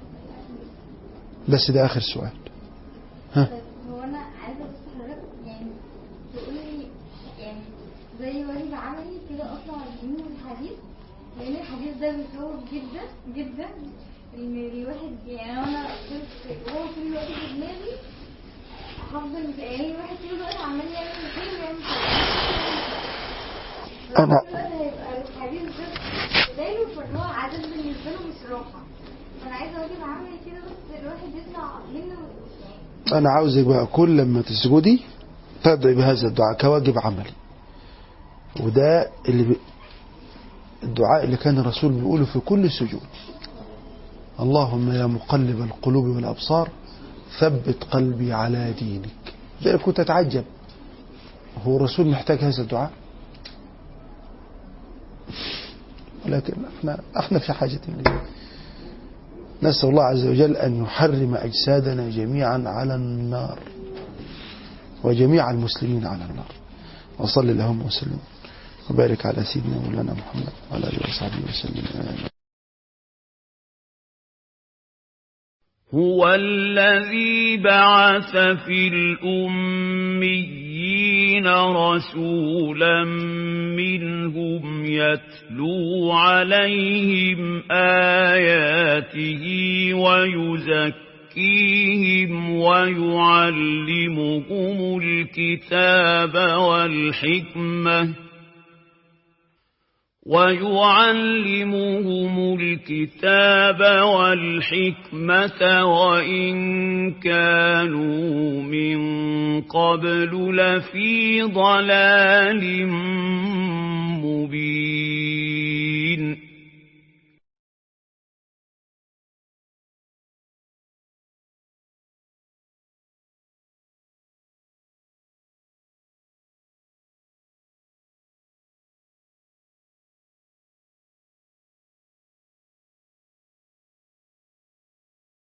بس ده اخر سؤال. ها؟ هو انا عايزه بس حضرتك يعني تقولي يعني زي واجب عملي كده اصلا على من الحديث لان الحديث ده بيخوف جدا جدا ان الواحد يعني انا كنت وهو طول الوقت في دماغي هفضل يعني الواحد طول الوقت عمال يعمل خير ويعمل خير أنا- طول الوقت هيبقى الحديث ده دايما فهو عادات بالنسبه له مش راحه فانا عايزه واجب عملي كده بس الواحد يطلع منه يعني أنا عاوزك بقى كل لما تسجدي تدعي بهذا الدعاء كواجب عملي وده اللي بي... الدعاء اللي كان الرسول بيقوله في كل سجود اللهم يا مقلب القلوب والأبصار ثبت قلبي على دينك زي كنت أتعجب هو الرسول محتاج هذا الدعاء ولكن احنا احنا في حاجة إليه نسأل الله عز وجل أن يحرم أجسادنا جميعا على النار وجميع المسلمين على النار وصل اللهم وسلم وبارك على سيدنا مولانا محمد وعلى آله وصحبه وسلم آمين هو الذي بعث في الأميين رسولا منهم يتلو عليهم آياته ويزكيهم ويعلمهم الكتاب والحكمة ويعلمهم الكتاب والحكمة وإن كانوا من قبل لفي ضلال مبين